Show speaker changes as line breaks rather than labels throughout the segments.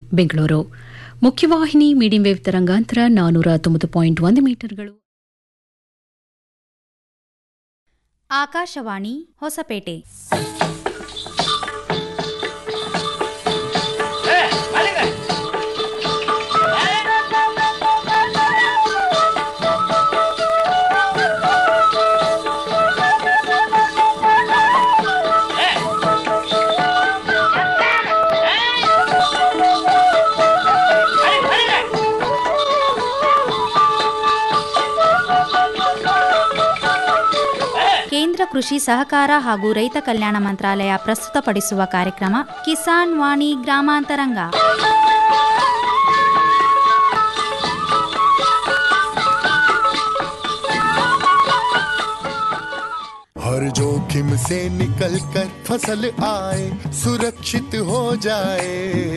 Bengaluru ಮುಖ್ಯವಾಹಿನಿ medium wave ತರಂಗಾಂತರ ನಾನೂರ ತೊಂಬತ್ತು ಪಾಯಿಂಟ್ ಒಂದು ಮೀಟರ್ಗಳು
ಆಕಾಶವಾಣಿ ಹೊಸಪೇಟೆ ಕೇಂದ್ರ ಕೃಷಿ ಸಹಕಾರ ಹಾಗೂ ರೈತ ಕಲ್ಯಾಣ ಮಂತ್ರಾಲಯ ಪ್ರಸ್ತುತಪಡಿಸುವ ಕಾರ್ಯಕ್ರಮ ಕಿಸಾನ್ ವಾಣಿ ಗ್ರಾಮಾಂತರಂಗ
हर जोखिम से निकल कर फसल आए सुरक्षित हो जाए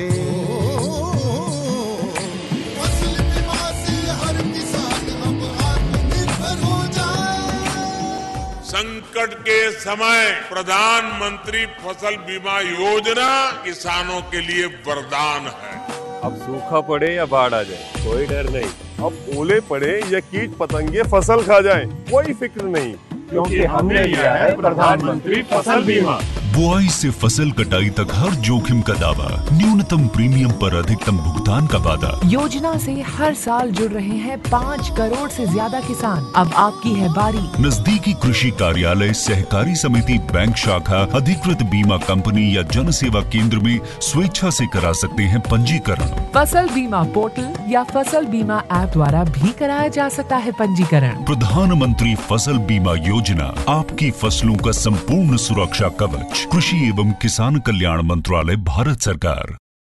फसल बीमा से हर किसान अब आत्मनिर्भर हो जाए
संकट के समय प्रधानमंत्री फसल बीमा योजना किसानों के लिए वरदान है
अब सूखा पड़े या बाढ़ आ जाए कोई डर नहीं अब ओले पड़े या कीट पतंगे फसल खा जाए कोई फिक्र नहीं क्योंकि हमने लिया है प्रधानमंत्री फसल बीमा
बुआई से फसल कटाई तक हर जोखिम का दावा न्यूनतम प्रीमियम पर अधिकतम भुगतान का वादा
योजना से हर साल जुड़ रहे हैं पाँच करोड़ से ज्यादा किसान अब आपकी है बारी
नजदीकी कृषि कार्यालय सहकारी समिति बैंक शाखा अधिकृत बीमा कंपनी या जन सेवा केंद्र में स्वेच्छा से करा सकते हैं पंजीकरण
फसल बीमा पोर्टल या फसल बीमा ऐप द्वारा भी कराया जा सकता है पंजीकरण
प्रधानमंत्री फसल बीमा योजना आपकी फसलों का संपूर्ण सुरक्षा कवच कृषि एवं किसान कल्याण मंत्रालय भारत सरकार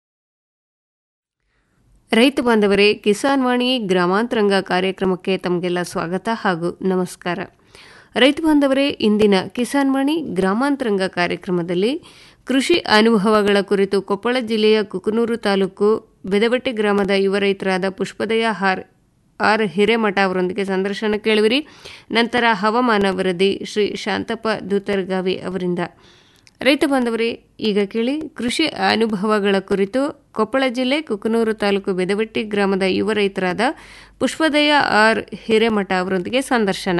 ರೈತ ಬಾಂಧವರೇ ಕಿಸಾನ್ ವಾಣಿ ಗ್ರಾಮಾಂತರಂಗ ಕಾರ್ಯಕ್ರಮಕ್ಕೆ ತಮಗೆಲ್ಲ ಸ್ವಾಗತ ಹಾಗೂ ನಮಸ್ಕಾರ ರೈತ ಬಾಂಧವರೇ ಇಂದಿನ ಕಿಸಾನ್ ವಾಣಿ ಗ್ರಾಮಾಂತರಂಗ ಕಾರ್ಯಕ್ರಮದಲ್ಲಿ ಕೃಷಿ ಅನುಭವಗಳ ಕುರಿತು ಕೊಪ್ಪಳ ಜಿಲ್ಲೆಯ ಕುಕನೂರು ತಾಲೂಕು ಬೆದಬಟ್ಟೆ ಗ್ರಾಮದ ಯುವ ರೈತರಾದ ಪುಷ್ಪದಯ ಹಾರ್ ಆರ್ ಹಿರೇಮಠ ಅವರೊಂದಿಗೆ ಸಂದರ್ಶನ ಕೇಳುವಿರಿ ನಂತರ ಹವಾಮಾನ ವರದಿ ಶ್ರೀ ಶಾಂತಪ್ಪ ದೂತರ್ಗಾವಿ ಅವರಿಂದ ರೈತ ಬಾಂಧವರೇ ಈಗ ಕೇಳಿ ಕೃಷಿ ಅನುಭವಗಳ ಕುರಿತು ಕೊಪ್ಪಳ ಜಿಲ್ಲೆ ಕುಕನೂರು ತಾಲೂಕು ಬೆದವಟ್ಟಿ ಗ್ರಾಮದ ಯುವ ರೈತರಾದ ಪುಷ್ಪದಯ ಆರ್ ಹಿರೇಮಠ ಅವರೊಂದಿಗೆ ಸಂದರ್ಶನ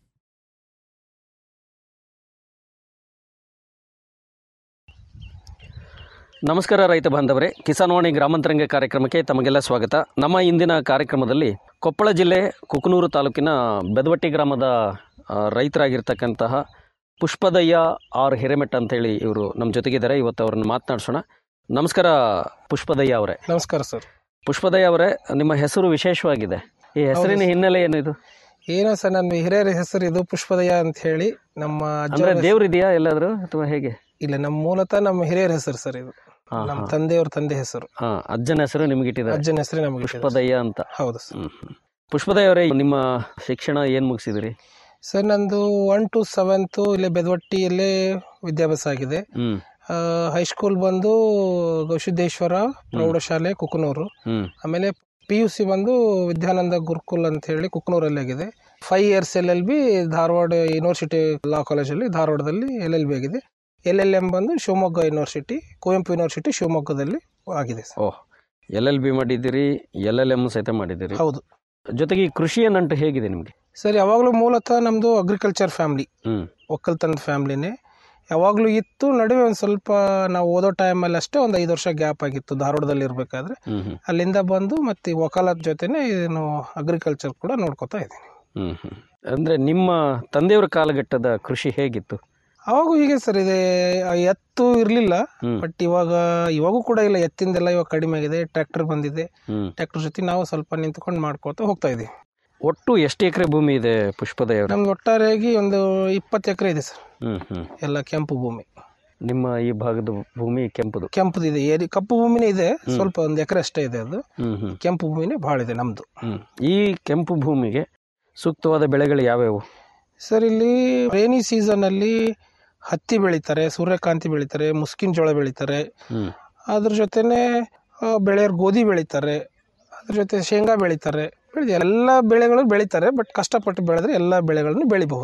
ನಮಸ್ಕಾರ ರೈತ ಬಾಂಧವರೇ ಕಿಸಾನ್ವಾಣಿ ಗ್ರಾಮಾಂತರಂಗ ಕಾರ್ಯಕ್ರಮಕ್ಕೆ ತಮಗೆಲ್ಲ ಸ್ವಾಗತ ನಮ್ಮ ಇಂದಿನ ಕಾರ್ಯಕ್ರಮದಲ್ಲಿ ಕೊಪ್ಪಳ ಜಿಲ್ಲೆ ಕುಕನೂರು ತಾಲೂಕಿನ ಬೆದವಟ್ಟಿ ಗ್ರಾಮದ ಆ, ರೈತರಾಗಿರ್ತಕ್ಕಂತಹ ಪುಷ್ಪದಯ್ಯ ಆರ್ ಹಿರೇಮೆಟ್ ಅಂತೇಳಿ ಇವರು ನಮ್ಮ ಜೊತೆಗಿದ್ದಾರೆ ಇವತ್ತು ಅವ್ರನ್ನ ಮಾತನಾಡಿಸೋಣ ನಮಸ್ಕಾರ ಪುಷ್ಪದಯ್ಯ ಅವರೇ
ನಮಸ್ಕಾರ ಸರ್
ಪುಷ್ಪದಯ್ಯ ಅವರೇ ನಿಮ್ಮ ಹೆಸರು ವಿಶೇಷವಾಗಿದೆ ಈ ಹೆಸರಿನ ಹಿನ್ನೆಲೆ ಏನು ಇದು
ಏನೋ ಸರ್ ನನ್ನ ಹಿರಿಯರ ಹೆಸರು ಇದು ಪುಷ್ಪದಯ ಅಂತ ಹೇಳಿ ನಮ್ಮ ಅಜ್ಜ
ಅಂದ್ರೆ ದೇವ್ರಿದೆಯಾ ಎಲ್ಲಾದರೂ ಅಥವಾ ಹೇಗೆ
ಇಲ್ಲ ನಮ್ಮ ಮೂಲತಃ ನಮ್ಮ ಹಿರಿಯರ ಹೆಸರು ಸರ್ ಇದು
ಹಾ,
ನಮ್ಮ
ಹಾ.
ತಂದೆಯವ್ರ ತಂದೆ ಹೆಸರು
ಹಾ ಅಜ್ಜನ ಹೆಸರು ನಿಮ್ಗೆ ಇಟ್ಟಿದ್ದಾರೆ
ಅಜ್ಜನ ಹೆಸರೇ ನಮಗೆ
ಪುಷ್ಪದಯ್ಯ ಅಂತ
ಹೌದು ಸರ್
ಹ್ಮ್ ಹ್ಮ್. ಪುಷ್ಪದಯ್ಯ ಅವರೇ ನಿಮ್ಮ ಶಿಕ್ಷಣ ಏನು ಮುಗಿಸಿದಿರಿ
ಸರ್ ನಂದು ಒನ್ ಟು ಸೆವೆಂತು ಇಲ್ಲೇ ಬೆದವಟ್ಟಿಯಲ್ಲೇ ವಿದ್ಯಾಭ್ಯಾಸ ಆಗಿದೆ
ಹ್ಮ್
ಹೈಸ್ಕೂಲ್ ಬಂದು ಗವಿಸಿದ್ದೇಶ್ವರ ಪ್ರೌಢಶಾಲೆ ಕುಕನೂರು
ಹ್ಮ್
ಆಮೇಲೆ ಪಿ ಯು ಸಿ ಬಂದು ವಿದ್ಯಾನಂದ ಗುರುಕುಲ್ ಅಂತ ಹೇಳಿ ಕುಕನೂರಲ್ಲಿ ಆಗಿದೆ five years L L B Dharwad university law ಕಾಲೇಜಲ್ಲಿ ಧಾರವಾಡದಲ್ಲಿ ಎಲ್ ಎಲ್ ಬಿ ಆಗಿದೆ ಎಲ್ ಎಲ್ ಎಂ ಬಂದು ಶಿವಮೊಗ್ಗ ಯೂನಿವರ್ಸಿಟಿ ಕುವೆಂಪು ಯೂನಿವರ್ಸಿಟಿ ಶಿವಮೊಗ್ಗದಲ್ಲಿ ಆಗಿದೆ ಸರ್.
ಓಹ್ ಎಲ್ ಎಲ್ ಬಿ ಮಾಡಿದ್ದೀರಿ ಎಲ್ ಎಲ್ ಎಮ್ ಸಹಿತ ಮಾಡಿದ್ದೀರಿ
ಹೌದು
ಜೊತೆಗೆ ಈ ಕೃಷಿಯ ನಂಟು ಹೇಗಿದೆ ನಿಮಗೆ
ಸರ್ ಯಾವಾಗಲೂ ಮೂಲತಃ ನಮ್ಮದು ಅಗ್ರಿಕಲ್ಚರ್ ಫ್ಯಾಮ್ಲಿ
ಹ್ಮ್
ಒಕ್ಕಲ್ತನದ ಫ್ಯಾಮ್ಲಿನೇ ಯಾವಾಗಲೂ ಇತ್ತು ನಡುವೆ ಒಂದು ಸ್ವಲ್ಪ ನಾವು ಓದೋ ಟೈಮಲ್ಲಿ ಅಷ್ಟೇ ಒಂದು ಐದು ವರ್ಷ ಗ್ಯಾಪ್ ಆಗಿತ್ತು ಧಾರವಾಡದಲ್ಲಿ ಇರಬೇಕಾದ್ರೆ
ಹ್ಮ್ ಹ್ಮ್
ಅಲ್ಲಿಂದ ಬಂದು ಮತ್ತೆ ಈ ವಕಾಲತ್ ಜೊತೆನೆ ಏನು ಅಗ್ರಿಕಲ್ಚರ್ ಕೂಡ ನೋಡ್ಕೋತಾ ಇದ್ದೀನಿ
ಹ್ಮ್ ಹ್ಮ್ ಅಂದ್ರೆ ನಿಮ್ಮ ತಂದೆಯವರ ಕಾಲಘಟ್ಟದ ಕೃಷಿ ಹೇಗಿತ್ತು
ಅವಾಗೂ ಹೀಗೆ ಸರ್ ಇದೆ ಆ ಎತ್ತು ಇರಲಿಲ್ಲ
ಹ್ಮ್
ಬಟ್ ಇವಾಗ ಇವಾಗೂ ಕೂಡ ಇಲ್ಲ ಎತ್ತಿಂದೆಲ್ಲ ಇವಾಗ ಕಡಿಮೆ ಆಗಿದೆ ಟ್ರ್ಯಾಕ್ಟರ್ ಬಂದಿದೆ
ಹ್ಮ್
ಟ್ರ್ಯಾಕ್ಟರ್ ಜೊತೆ ನಾವು ಸ್ವಲ್ಪ ನಿಂತ್ಕೊಂಡು ಮಾಡ್ಕೋತಾ ಹೋಗ್ತಾ ಇದೀವಿ
ಒಟ್ಟು ಎಷ್ಟು ಎಕರೆ ಭೂಮಿ ಇದೆ ಪುಷ್ಪದಯ್ಯ ಅವರೇ
ನಮ್ದು ಒಟ್ಟಾರೆಯಾಗಿ ಒಂದು ಇಪ್ಪತ್ತು ಎಕರೆ ಇದೆ ಸರ್
ಹ್ಮ್ ಹ್ಮ್
ಎಲ್ಲ ಕೆಂಪು ಭೂಮಿ
ನಿಮ್ಮ ಈ ಭಾಗದ ಭೂಮಿ ಕೆಂಪುದು
ಕೆಂಪುದಿದೆ ಏರಿ ಕಪ್ಪು ಭೂಮಿನೇ ಇದೆ ಸ್ವಲ್ಪ ಒಂದು ಎಕರೆ ಅಷ್ಟೇ ಇದೆ ಅದು
ಹ್ಮ್ ಹ್ಮ್
ಕೆಂಪು ಭೂಮಿನೇ ಭಾಳ ಇದೆ ನಮ್ದು
ಹ್ಮ್ ಈ ಕೆಂಪು ಭೂಮಿಗೆ ಸೂಕ್ತವಾದ ಬೆಳೆಗಳು ಯಾವ್ಯಾವು
ಸರ್ ಇಲ್ಲಿ ರೇನಿ ಸೀಸನ್ ಅಲ್ಲಿ ಹತ್ತಿ ಬೆಳಿತಾರೆ ಸೂರ್ಯಕಾಂತಿ ಬೆಳಿತಾರೆ ಮುಸ್ಕಿನ ಜೋಳ ಬೆಳಿತಾರೆ
ಹ್ಮ್
ಅದ್ರ ಜೊತೆನೆ ಆ, ಬೆಳೆಯೋರು ಗೋಧಿ ಬೆಳಿತಾರೆ ಅದ್ರ ಜೊತೆ ಶೇಂಗಾ ಬೆಳಿತಾರೆ ಬೆಳೆದ ಎಲ್ಲ ಬೆಳೆಗಳು ಬೆಳಿತಾರೆ ಬಟ್ ಕಷ್ಟಪಟ್ಟು ಬೆಳೆದ್ರೆ ಎಲ್ಲ ಬೆಳೆಗಳನ್ನು ಬೆಳಿಬಹುದು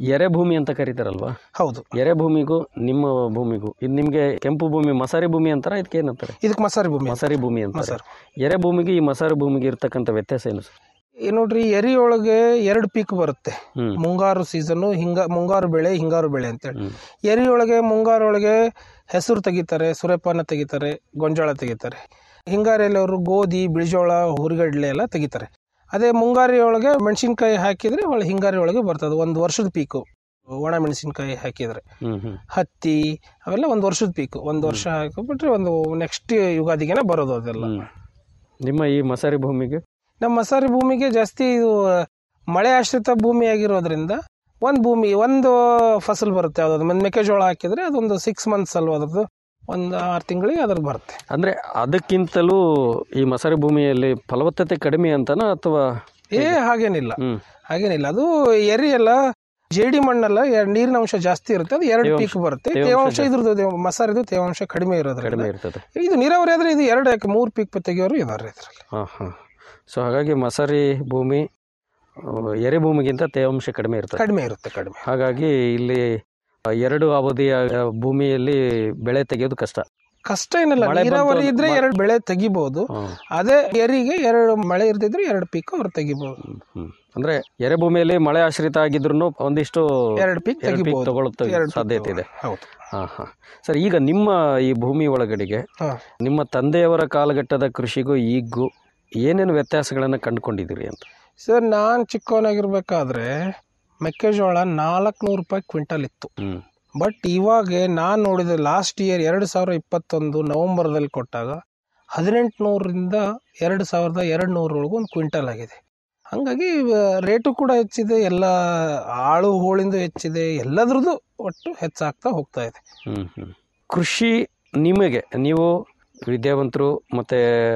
ಎರೆ ಭೂಮಿ ಅಂತ ಕರೀತಾರಲ್ವಾ
ಹೌದು
ಎರೆ ಭೂಮಿಗೂ ನಿಮ್ಮ ಭೂಮಿಗೂ ಇದು ನಿಮಗೆ ಕೆಂಪು ಭೂಮಿ ಮಸಾರಿ ಭೂಮಿ ಅಂತಾರ ಇದಕ್ಕೆ ಏನಂತಾರೆ
ಇದಕ್ಕೆ ಮಸಾರಿ ಭೂಮಿ ಅಂತ.
ಮಸಾರಿ ಭೂಮಿ ಅಂತಾರೆ
ಮಸಾರಿ.
ಎರೆ ಭೂಮಿಗೆ ಈ ಮಸಾರಿ ಭೂಮಿಗೆ ಇರ್ತಕ್ಕಂಥ ವ್ಯತ್ಯಾಸ ಏನು ಸರ್
ಈ ನೋಡ್ರಿ ಎರಿ ಒಳಗೆ ಎರಡು ಪೀಕ್ ಬರುತ್ತೆ
ಹ್ಮ್.
ಮುಂಗಾರು ಸೀಸನ್ ಹಿಂಗ ಮುಂಗಾರು ಬೆಳೆ ಹಿಂಗಾರು ಬೆಳೆ ಅಂತೇಳಿ ಎರಿ ಒಳಗೆ ಮುಂಗಾರು ಒಳಗೆ ಹೆಸರು ತೆಗಿತಾರೆ ಸೂರ್ಯಪಾನ ತೆಗಿತಾರೆ ಗೊಂಜಾಳ ತೆಗಿತಾರೆ ಹಿಂಗಾರಿಯಲ್ಲಿ ಅವರು ಗೋಧಿ ಬಿಳಿಜೋಳ ಹುರಿಗಡ್ಲೆ ಎಲ್ಲ ತೆಗಿತಾರೆ ಅದೇ ಮುಂಗಾರಿ ಒಳಗೆ ಮೆಣಸಿನ್ಕಾಯಿ ಹಾಕಿದ್ರೆ ಒಳ್ಳೆ ಹಿಂಗಾರಿ ಒಳಗೆ ಬರ್ತದೆ ಒಂದು ವರ್ಷದ ಪೀಕು ಒಣ ಮೆಣಸಿನ್ಕಾಯಿ ಹಾಕಿದ್ರೆ
ಹ್ಮ್ ಹ್ಮ್
ಹತ್ತಿ ಅವೆಲ್ಲ ಒಂದು ವರ್ಷದ ಪೀಕು ಒಂದು ವರ್ಷ ಹಾಕಿಬಿಟ್ರೆ ಒಂದು ನೆಕ್ಸ್ಟ್ ಯುಗಾದಿಗೆನೆ ಬರೋದು ಅದೆಲ್ಲ
ನಿಮ್ಮ ಈ ಮಸಾರಿ ಭೂಮಿಗೆ
ನಮ್ಮ ಮಸಾರಿ ಭೂಮಿಗೆ ಜಾಸ್ತಿ ಇದು ಮಳೆ ಆಶ್ರಿತ ಭೂಮಿ ಆಗಿರೋದ್ರಿಂದ ಒಂದು ಭೂಮಿ ಒಂದು ಫಸಲ್ ಬರುತ್ತೆ ಯಾವ್ದಾದ್ರು ಒಂದು ಮೆಕ್ಕೆಜೋಳ ಹಾಕಿದ್ರೆ ಅದೊಂದು ಸಿಕ್ಸ್ ಮಂತ್ಸ್ ಅಲ್ವಾ ಅದ್ರದ್ದು ಒಂದು ಆರು ತಿಂಗಳಿಗೆ ಅದ್ರದ್ದು ಬರುತ್ತೆ
ಅಂದ್ರೆ ಅದಕ್ಕಿಂತಲೂ ಈ ಮಸಾರಿ ಭೂಮಿಯಲ್ಲಿ ಫಲವತ್ತತೆ ಕಡಿಮೆ ಅಂತನಾ ಅಥವಾ
ಏ ಹಾಗೇನಿಲ್ಲ
ಹ್ಮ್
ಹಾಗೇನಿಲ್ಲ ಅದು ಎರಿ ಎಲ್ಲ ಜೇಡಿ ಮಣ್ಣಲ್ಲ ಎ- ನೀರಿನ ಅಂಶ ಜಾಸ್ತಿ ಇರುತ್ತೆ ಅದು ಎರಡು
ತೇವಾಂಶ-
ಪೀಕ್ ಬರುತ್ತೆ
ತೇವಾಂಶ
ತೇವಾಂಶ
ಜಾಸ್ತಿ.
ಇದ್ರದ್ದು ತೇವ- ಮಸಾರಿದು ತೇವಾಂಶ ಕಡಿಮೆ ಇರೋದ್ರಿಂದ
ಕಡಿಮೆ ಇರ್ತದೆ
ಇದು ನೀರಾವರಿ ಆದ್ರೆ ಇದು ಎರಡು ಯಾಕೆ ಮೂರು ಪೀಕ್ ತೆಗಿಯೋರು ಇದಾರೆ ಇದ್ರಲ್ಲಿ
ಹಾಂ ಹಾಂ ಸೊ ಹಾಗಾಗಿ ಮಸಾರಿ ಭೂಮಿ ಆ, ಎರೆ ಭೂಮಿಗಿಂತ ತೇವಾಂಶ ಕಡಿಮೆ ಇರ್ತದೆ
ಕಡಿಮೆ ಇರುತ್ತೆ ಕಡಿಮೆ
ಹಾಗಾಗಿ ಇಲ್ಲಿ ಆ, ಎರಡು ಅವಧಿಯ ಆ, ಭೂಮಿಯಲ್ಲಿ ಬೆಳೆ ತೆಗೆಯೋದು ಕಷ್ಟ
ಕಷ್ಟ ಏನಿಲ್ಲ
ಮಳೆ ಬಂತು
ನೀರಾವರಿ
ಅಂದ್ರೆ
ಇದ್ರೆ
ಮ-
ಎರಡು ಬೆಳೆ ತೆಗಿಬಹುದು ಅದೇ ಎರಿಗೆ ಎರಡು ಮಳೆ ಇರ್ದಿದ್ರೆ ಎರಡು ಪೀಕ್ ಅವ್ರು ತೆಗಿಬಹುದು
ಅಂದ್ರೆ ಎರೆ ಭೂಮಿಯಲ್ಲಿ ಮಳೆ ಆಶ್ರಿತ ಆಗಿದ್ರು ಒಂದಿಷ್ಟು
ಎರಡು ಪೀಕ್
ಎರಡು
ತೆಗಿಬಹುದು
ತಗೊಳ್ಳುತ್ತೆ
ಎರಡು ಪೀಕ್
ಸಾಧ್ಯತೆ ಇದೆ
ಹೌದು
ಹಾ ಹಾ ಸರ್ ಈಗ ನಿಮ್ಮ ಈ ಭೂಮಿ ಒಳಗಡೆಗೆ
ಹಾ.
ನಿಮ್ಮ ತಂದೆಯವರ ಕಾಲಘಟ್ಟದ ಕೃಷಿಗೂ ಈಗೂ ಏನೇನು ವ್ಯತ್ಯಾಸಗಳನ್ನು ಕಂಡುಕೊಂಡಿದ್ದೀರಿ ಅಂತ
ಸರ್ ನಾನು ಚಿಕ್ಕವನಾಗಿರ್ಬೇಕಾದ್ರೆ ಮೆಕ್ಕೆಜೋಳ ನಾಲ್ಕುನೂರು ರೂಪಾಯಿ ಕ್ವಿಂಟಲ್ ಇತ್ತು
ಹ್ಮ್
ಬಟ್ ಇವಾಗ ನಾನು ನೋಡಿದ ಲಾಸ್ಟ್ ಇಯರ್ ಎರಡು ಸಾವಿರ ಇಪ್ಪತ್ತೊಂದು ನವೆಂಬರ್ದಲ್ಲಿ ಕೊಟ್ಟಾಗ ಹದಿನೆಂಟುನೂರರಿಂದ ಎರಡು ಸಾವಿರದ ಎರಡು ನೂರವರೆಗೂ ಒಂದು ಕ್ವಿಂಟಲ್ ಆಗಿದೆ ಹಾಗಾಗಿ ರೇಟು ಕೂಡ ಹೆಚ್ಚಿದೆ ಎಲ್ಲ ಆಳು ಹೂಳಿಂದ ಹೆಚ್ಚಿದೆ ಎಲ್ಲದ್ರದ್ದು ಒಟ್ಟು ಹೆಚ್ಚಾಗ್ತಾ ಹೋಗ್ತಾ ಇದೆ
ಹ್ಮ್ ಹ್ಮ್ ಕೃಷಿ ನಿಮಗೆ ನೀವು ವಿದ್ಯಾವಂತರು ಮತ್ತೆ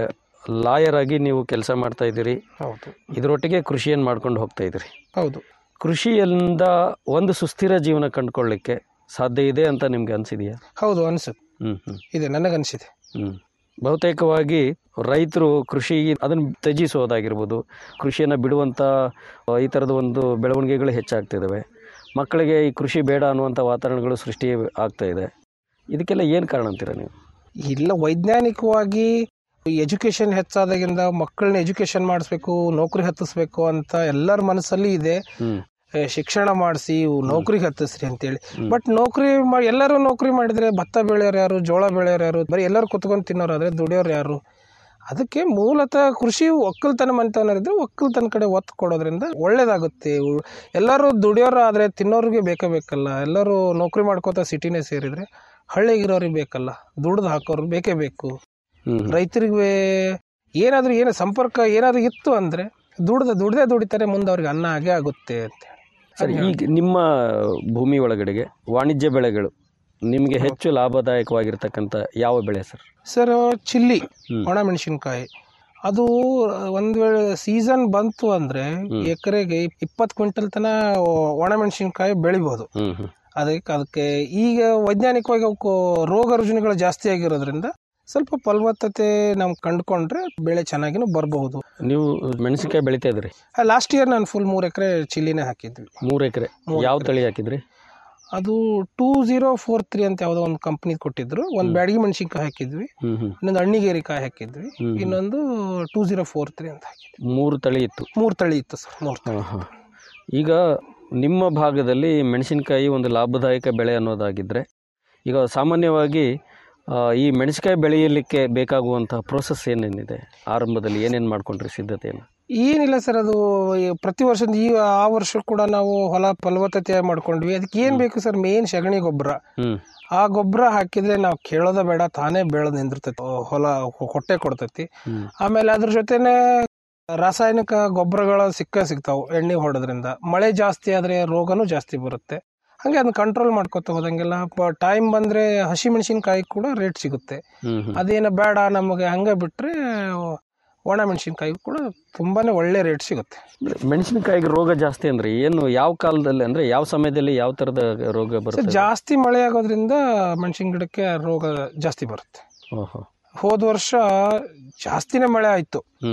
ಲಾಯರ್ ಆಗಿ ನೀವು ಕೆಲಸ ಮಾಡ್ತಾ ಇದ್ದೀರಿ
ಹೌದು
ಇದರೊಟ್ಟಿಗೆ ಕೃಷಿಯನ್ನು ಮಾಡ್ಕೊಂಡು ಹೋಗ್ತಾ ಇದ್ದೀರಿ
ಹೌದು
ಕೃಷಿಯಿಂದ ಒಂದು ಸುಸ್ಥಿರ ಜೀವನ ಕಂಡುಕೊಳ್ಳಿಕ್ಕೆ ಸಾಧ್ಯ ಇದೆ ಅಂತ ನಿಮ್ಗೆ ಅನ್ಸಿದೆಯಾ
ಹೌದು ಅನಿಸುತ್ತೆ
ಹ್ಮ್ ಹ್ಮ್
ಇದೆ ನನಗನ್ಸಿದೆ
ಹ್ಮ್ ಬಹುತೇಕವಾಗಿ ರೈತರು ಕೃಷಿ ಅದನ್ನು ತ್ಯಜಿಸೋದಾಗಿರ್ಬೋದು ಕೃಷಿಯನ್ನು ಬಿಡುವಂಥ ಆ, ಈ ಥರದ ಒಂದು ಬೆಳವಣಿಗೆಗಳು ಹೆಚ್ಚಾಗ್ತಿದ್ದಾವೆ ಮಕ್ಕಳಿಗೆ ಈ ಕೃಷಿ ಬೇಡ ಅನ್ನುವಂಥ ವಾತಾವರಣಗಳು ಸೃಷ್ಟಿ ಆಗ್ತಾ ಇದೆ ಇದಕ್ಕೆಲ್ಲ ಏನು ಕಾರಣ ಅಂತೀರಾ ನೀವು
ಇಲ್ಲ ವೈಜ್ಞಾನಿಕವಾಗಿ ಎಜುಕೇಶನ್ ಹೆಚ್ಚಾದಾಗಿಂದ ಮಕ್ಕಳನ್ನ ಎಜುಕೇಶನ್ ಮಾಡಿಸ್ಬೇಕು ನೌಕರಿ ಹತ್ತಿಸ್ಬೇಕು ಅಂತ ಎಲ್ಲರ ಮನಸ್ಸಲ್ಲಿ ಇದೆ
ಹ್ಮ್
ಏ, ಶಿಕ್ಷಣ ಮಾಡಿಸಿ ನೌಕರಿಗೆ ಹತ್ತಿಸ್ರಿ ಅಂತೇಳಿ ಬಟ್ ನೌಕರಿ ಮಾಡಿ ಎಲ್ಲರೂ ನೌಕರಿ ಮಾಡಿದ್ರೆ ಭತ್ತ ಬೆಳೆಯೋರು ಯಾರು ಜೋಳ ಬೆಳೆಯೋರು ಯಾರು ಬರೀ ಎಲ್ಲರೂ ಕುತ್ಕೊಂಡು ತಿನ್ನೋರಾದ್ರೆ ದುಡಿಯೋರು ಯಾರು ಅದಕ್ಕೆ ಮೂಲತಃ ಕೃಷಿ ಒಕ್ಕಲ್ತನ ಮಂತವರಿದ್ರೆ ಒಕ್ಕಲ್ತನ ಕಡೆ ಒತ್ತು ಕೊಡೋದ್ರಿಂದ ಒಳ್ಳೇದಾಗುತ್ತೆ ಉ- ಎಲ್ಲರೂ ದುಡಿಯೋರು ಆದರೆ ತಿನ್ನೋರಿಗೆ ಬೇಕೇ ಬೇಕಲ್ಲ ಎಲ್ಲರೂ ನೌಕರಿ ಮಾಡ್ಕೋತಾ ಸಿಟಿನೇ ಸೇರಿದ್ರೆ ಹಳ್ಳಿಗಿರೋರಿಗೆ ಬೇಕಲ್ಲ ದುಡ್ದು ಹಾಕೋರು ಬೇಕೇ ಬೇಕು
ಹ್ಮ್
ರೈತರಿಗೆ ಏನಾದರೂ ಏನು ಸಂಪರ್ಕ ಏನಾದರೂ ಇತ್ತು ಅಂದರೆ ದುಡ್ದ ದುಡ್ದೇ ದುಡಿತಾರೆ ಮುಂದೆ ಅವ್ರಿಗೆ ಅನ್ನ ಆಗೇ ಆಗುತ್ತೆ ಅಂತ
ಸರಿ ಈಗ ನಿಮ್ಮ ಭೂಮಿ ಒಳಗಡೆಗೆ ವಾಣಿಜ್ಯ ಬೆಳೆಗಳು ನಿಮಗೆ ಹೆಚ್ಚು ಲಾಭದಾಯಕವಾಗಿರ್ತಕ್ಕಂಥ ಯಾವ ಬೆಳೆ ಸರ್
ಸರ್ ಚಿಲ್ಲಿ
ಹ್ಮ್.
ಒಣ ಮೆಣಸಿನ್ಕಾಯಿ ಅದು ಒಂದು ವೇಳೆ ಸೀಸನ್ ಬಂತು ಅಂದರೆ ಎಕರೆಗೆ ಇಪ್ಪತ್ತು ಕ್ವಿಂಟಲ್ ತನ ಒಣ ಮೆಣಸಿನ್ಕಾಯಿ ಬೆಳಿಬೋದು
ಹ್ಮ್ ಹ್ಮ್
ಅದಕ್ಕೆ ಅದಕ್ಕೆ ಈಗ ವೈಜ್ಞಾನಿಕವಾಗಿ ಅವಕ್ಕೂ ರೋಗ ರುಜಿನಗಳು ಜಾಸ್ತಿ ಆಗಿರೋದ್ರಿಂದ ಸ್ವಲ್ಪ ಫಲವತ್ತತೆ ನಾವು ಕಂಡುಕೊಂಡ್ರೆ ಬೆಳೆ ಚೆನ್ನಾಗಿನೂ ಬರಬಹುದು
ನೀವು ಮೆಣಸಿನಕಾಯಿ ಬೆಳಿತಾ ಇದ್ರಿ
ಲಾಸ್ಟ್ ಇಯರ್ ನಾನು ಫುಲ್ ಮೂರು ಎಕರೆ ಚಿಲ್ಲಿನೇ ಹಾಕಿದ್ವಿ
ಮೂರು ಎಕರೆ
ಮೂರು
ಯಾವ
ಎಕ್ರೆ.
ತಳಿ ಹಾಕಿದ್ರಿ
ಅದು ಟೂ ಜೀರೋ ಫೋರ್ ತ್ರೀ ಅಂತ ಯಾವುದೋ ಒಂದು ಕಂಪ್ನಿ ಕೊಟ್ಟಿದ್ರು ಒಂದು ಬ್ಯಾಡಗಿ ಮೆಣಸಿನ್ಕಾಯಿ ಹಾಕಿದ್ವಿ
ಹ್ಮ್ ಹ್ಮ್
ಇನ್ನೊಂದು ಅಣ್ಣಿಗೇರಿಕಾಯಿ ಹಾಕಿದ್ವಿ
ಹ್ಮ್.
ಇನ್ನೊಂದು ಟೂ ಜೀರೋ ಫೋರ್ ತ್ರೀ ಅಂತ ಹಾಕಿದ್ವಿ
ಮೂರು ತಳಿ ಇತ್ತು
ಮೂರು ತಳಿ ಇತ್ತು ಸರ್ ಮೂರು ತಳಿ
ಹಾ, ಹಾ. ಈಗ ನಿಮ್ಮ ಭಾಗದಲ್ಲಿ ಮೆಣಸಿನಕಾಯಿ ಒಂದು ಲಾಭದಾಯಕ ಬೆಳೆ ಅನ್ನೋದಾಗಿದ್ದರೆ ಈಗ ಸಾಮಾನ್ಯವಾಗಿ ಆ, ಈ ಮೆಣಸಿನಕಾಯಿ ಬೆಳೆಯಲಿಕ್ಕೆ ಬೇಕಾಗುವಂಥ ಪ್ರೋಸೆಸ್ ಏನೇನಿದೆ ಆರಂಭದಲ್ಲಿ ಏನೇನು ಮಾಡ್ಕೊಂಡ್ರಿ ಸಿದ್ಧತೆಯನ್ನು
ಏನಿಲ್ಲ ಸರ್ ಅದು ಈ ಪ್ರತಿ ವರ್ಷದ ಈ ಆ ವರ್ಷ ಕೂಡ ನಾವು ಹೊಲ ಫಲವತ್ತತೆ ಮಾಡ್ಕೊಂಡ್ವಿ ಅದಕ್ಕೆ ಏನು ಬೇಕು ಸರ್ ಮೇನ್ ಸಗಣಿ ಗೊಬ್ಬರ
ಹ್ಮ್
ಆ ಗೊಬ್ಬರ ಹಾಕಿದ್ರೆ ನಾವು ಕೇಳೋದ ಬೇಡ ತಾನೇ ಬೆಳೆದು ನಿಂದಿರ್ತೈತಿ ಹೊಲ ಹೊಟ್ಟೆ ಕೊಡ್ತೈತಿ
ಹ್ಮ್
ಆಮೇಲೆ ಅದ್ರ ಜೊತೆನೆ ರಾಸಾಯನಿಕ ಗೊಬ್ಬರಗಳು ಸಿಕ್ಕ ಸಿಗ್ತಾವು ಎಣ್ಣೆ ಹೊಡೋದ್ರಿಂದ ಮಳೆ ಜಾಸ್ತಿ ಆದರೆ ರೋಗನೂ ಜಾಸ್ತಿ ಬರುತ್ತೆ ಹಾಗೆ ಅದನ್ನ ಕಂಟ್ರೋಲ್ ಮಾಡ್ಕೊತ ಹೋದಂಗೆಲ್ಲ ಟೈಮ್ ಬಂದರೆ ಹಸಿ ಮೆಣಸಿನ್ಕಾಯಿ ಕೂಡ ರೇಟ್ ಸಿಗುತ್ತೆ
ಹ್ಮ್ ಹ್ಮ್
ಅದೇನು ಬೇಡ ನಮಗೆ ಹಂಗೆ ಬಿಟ್ಟರೆ ಒಣ ಮೆಣಸಿನ್ಕಾಯಿ ಕೂಡ ತುಂಬಾನೇ ಒಳ್ಳೆ ರೇಟ್ ಸಿಗುತ್ತೆ
ಮೆಣಸಿನಕಾಯಿಗೆ ರೋಗ ಜಾಸ್ತಿ ಅಂದ್ರೆ ಏನು ಯಾವ ಕಾಲದಲ್ಲಿ ಅಂದ್ರೆ ಯಾವ ಸಮಯದಲ್ಲಿ ಯಾವ ಥರದ ರೋಗ
ಸೊ
ಬರುತ್ತೆ
ಜಾಸ್ತಿ ಮಳೆ ಆಗೋದ್ರಿಂದ ಮೆಣಸಿನ ಗಿಡಕ್ಕೆ ರೋಗ ಜಾಸ್ತಿ ಬರುತ್ತೆ
ಓಹೋ
ಹೋದ ವರ್ಷ ಜಾಸ್ತಿನೇ ಮಳೆ ಆಯಿತು
ಹ್ಮ್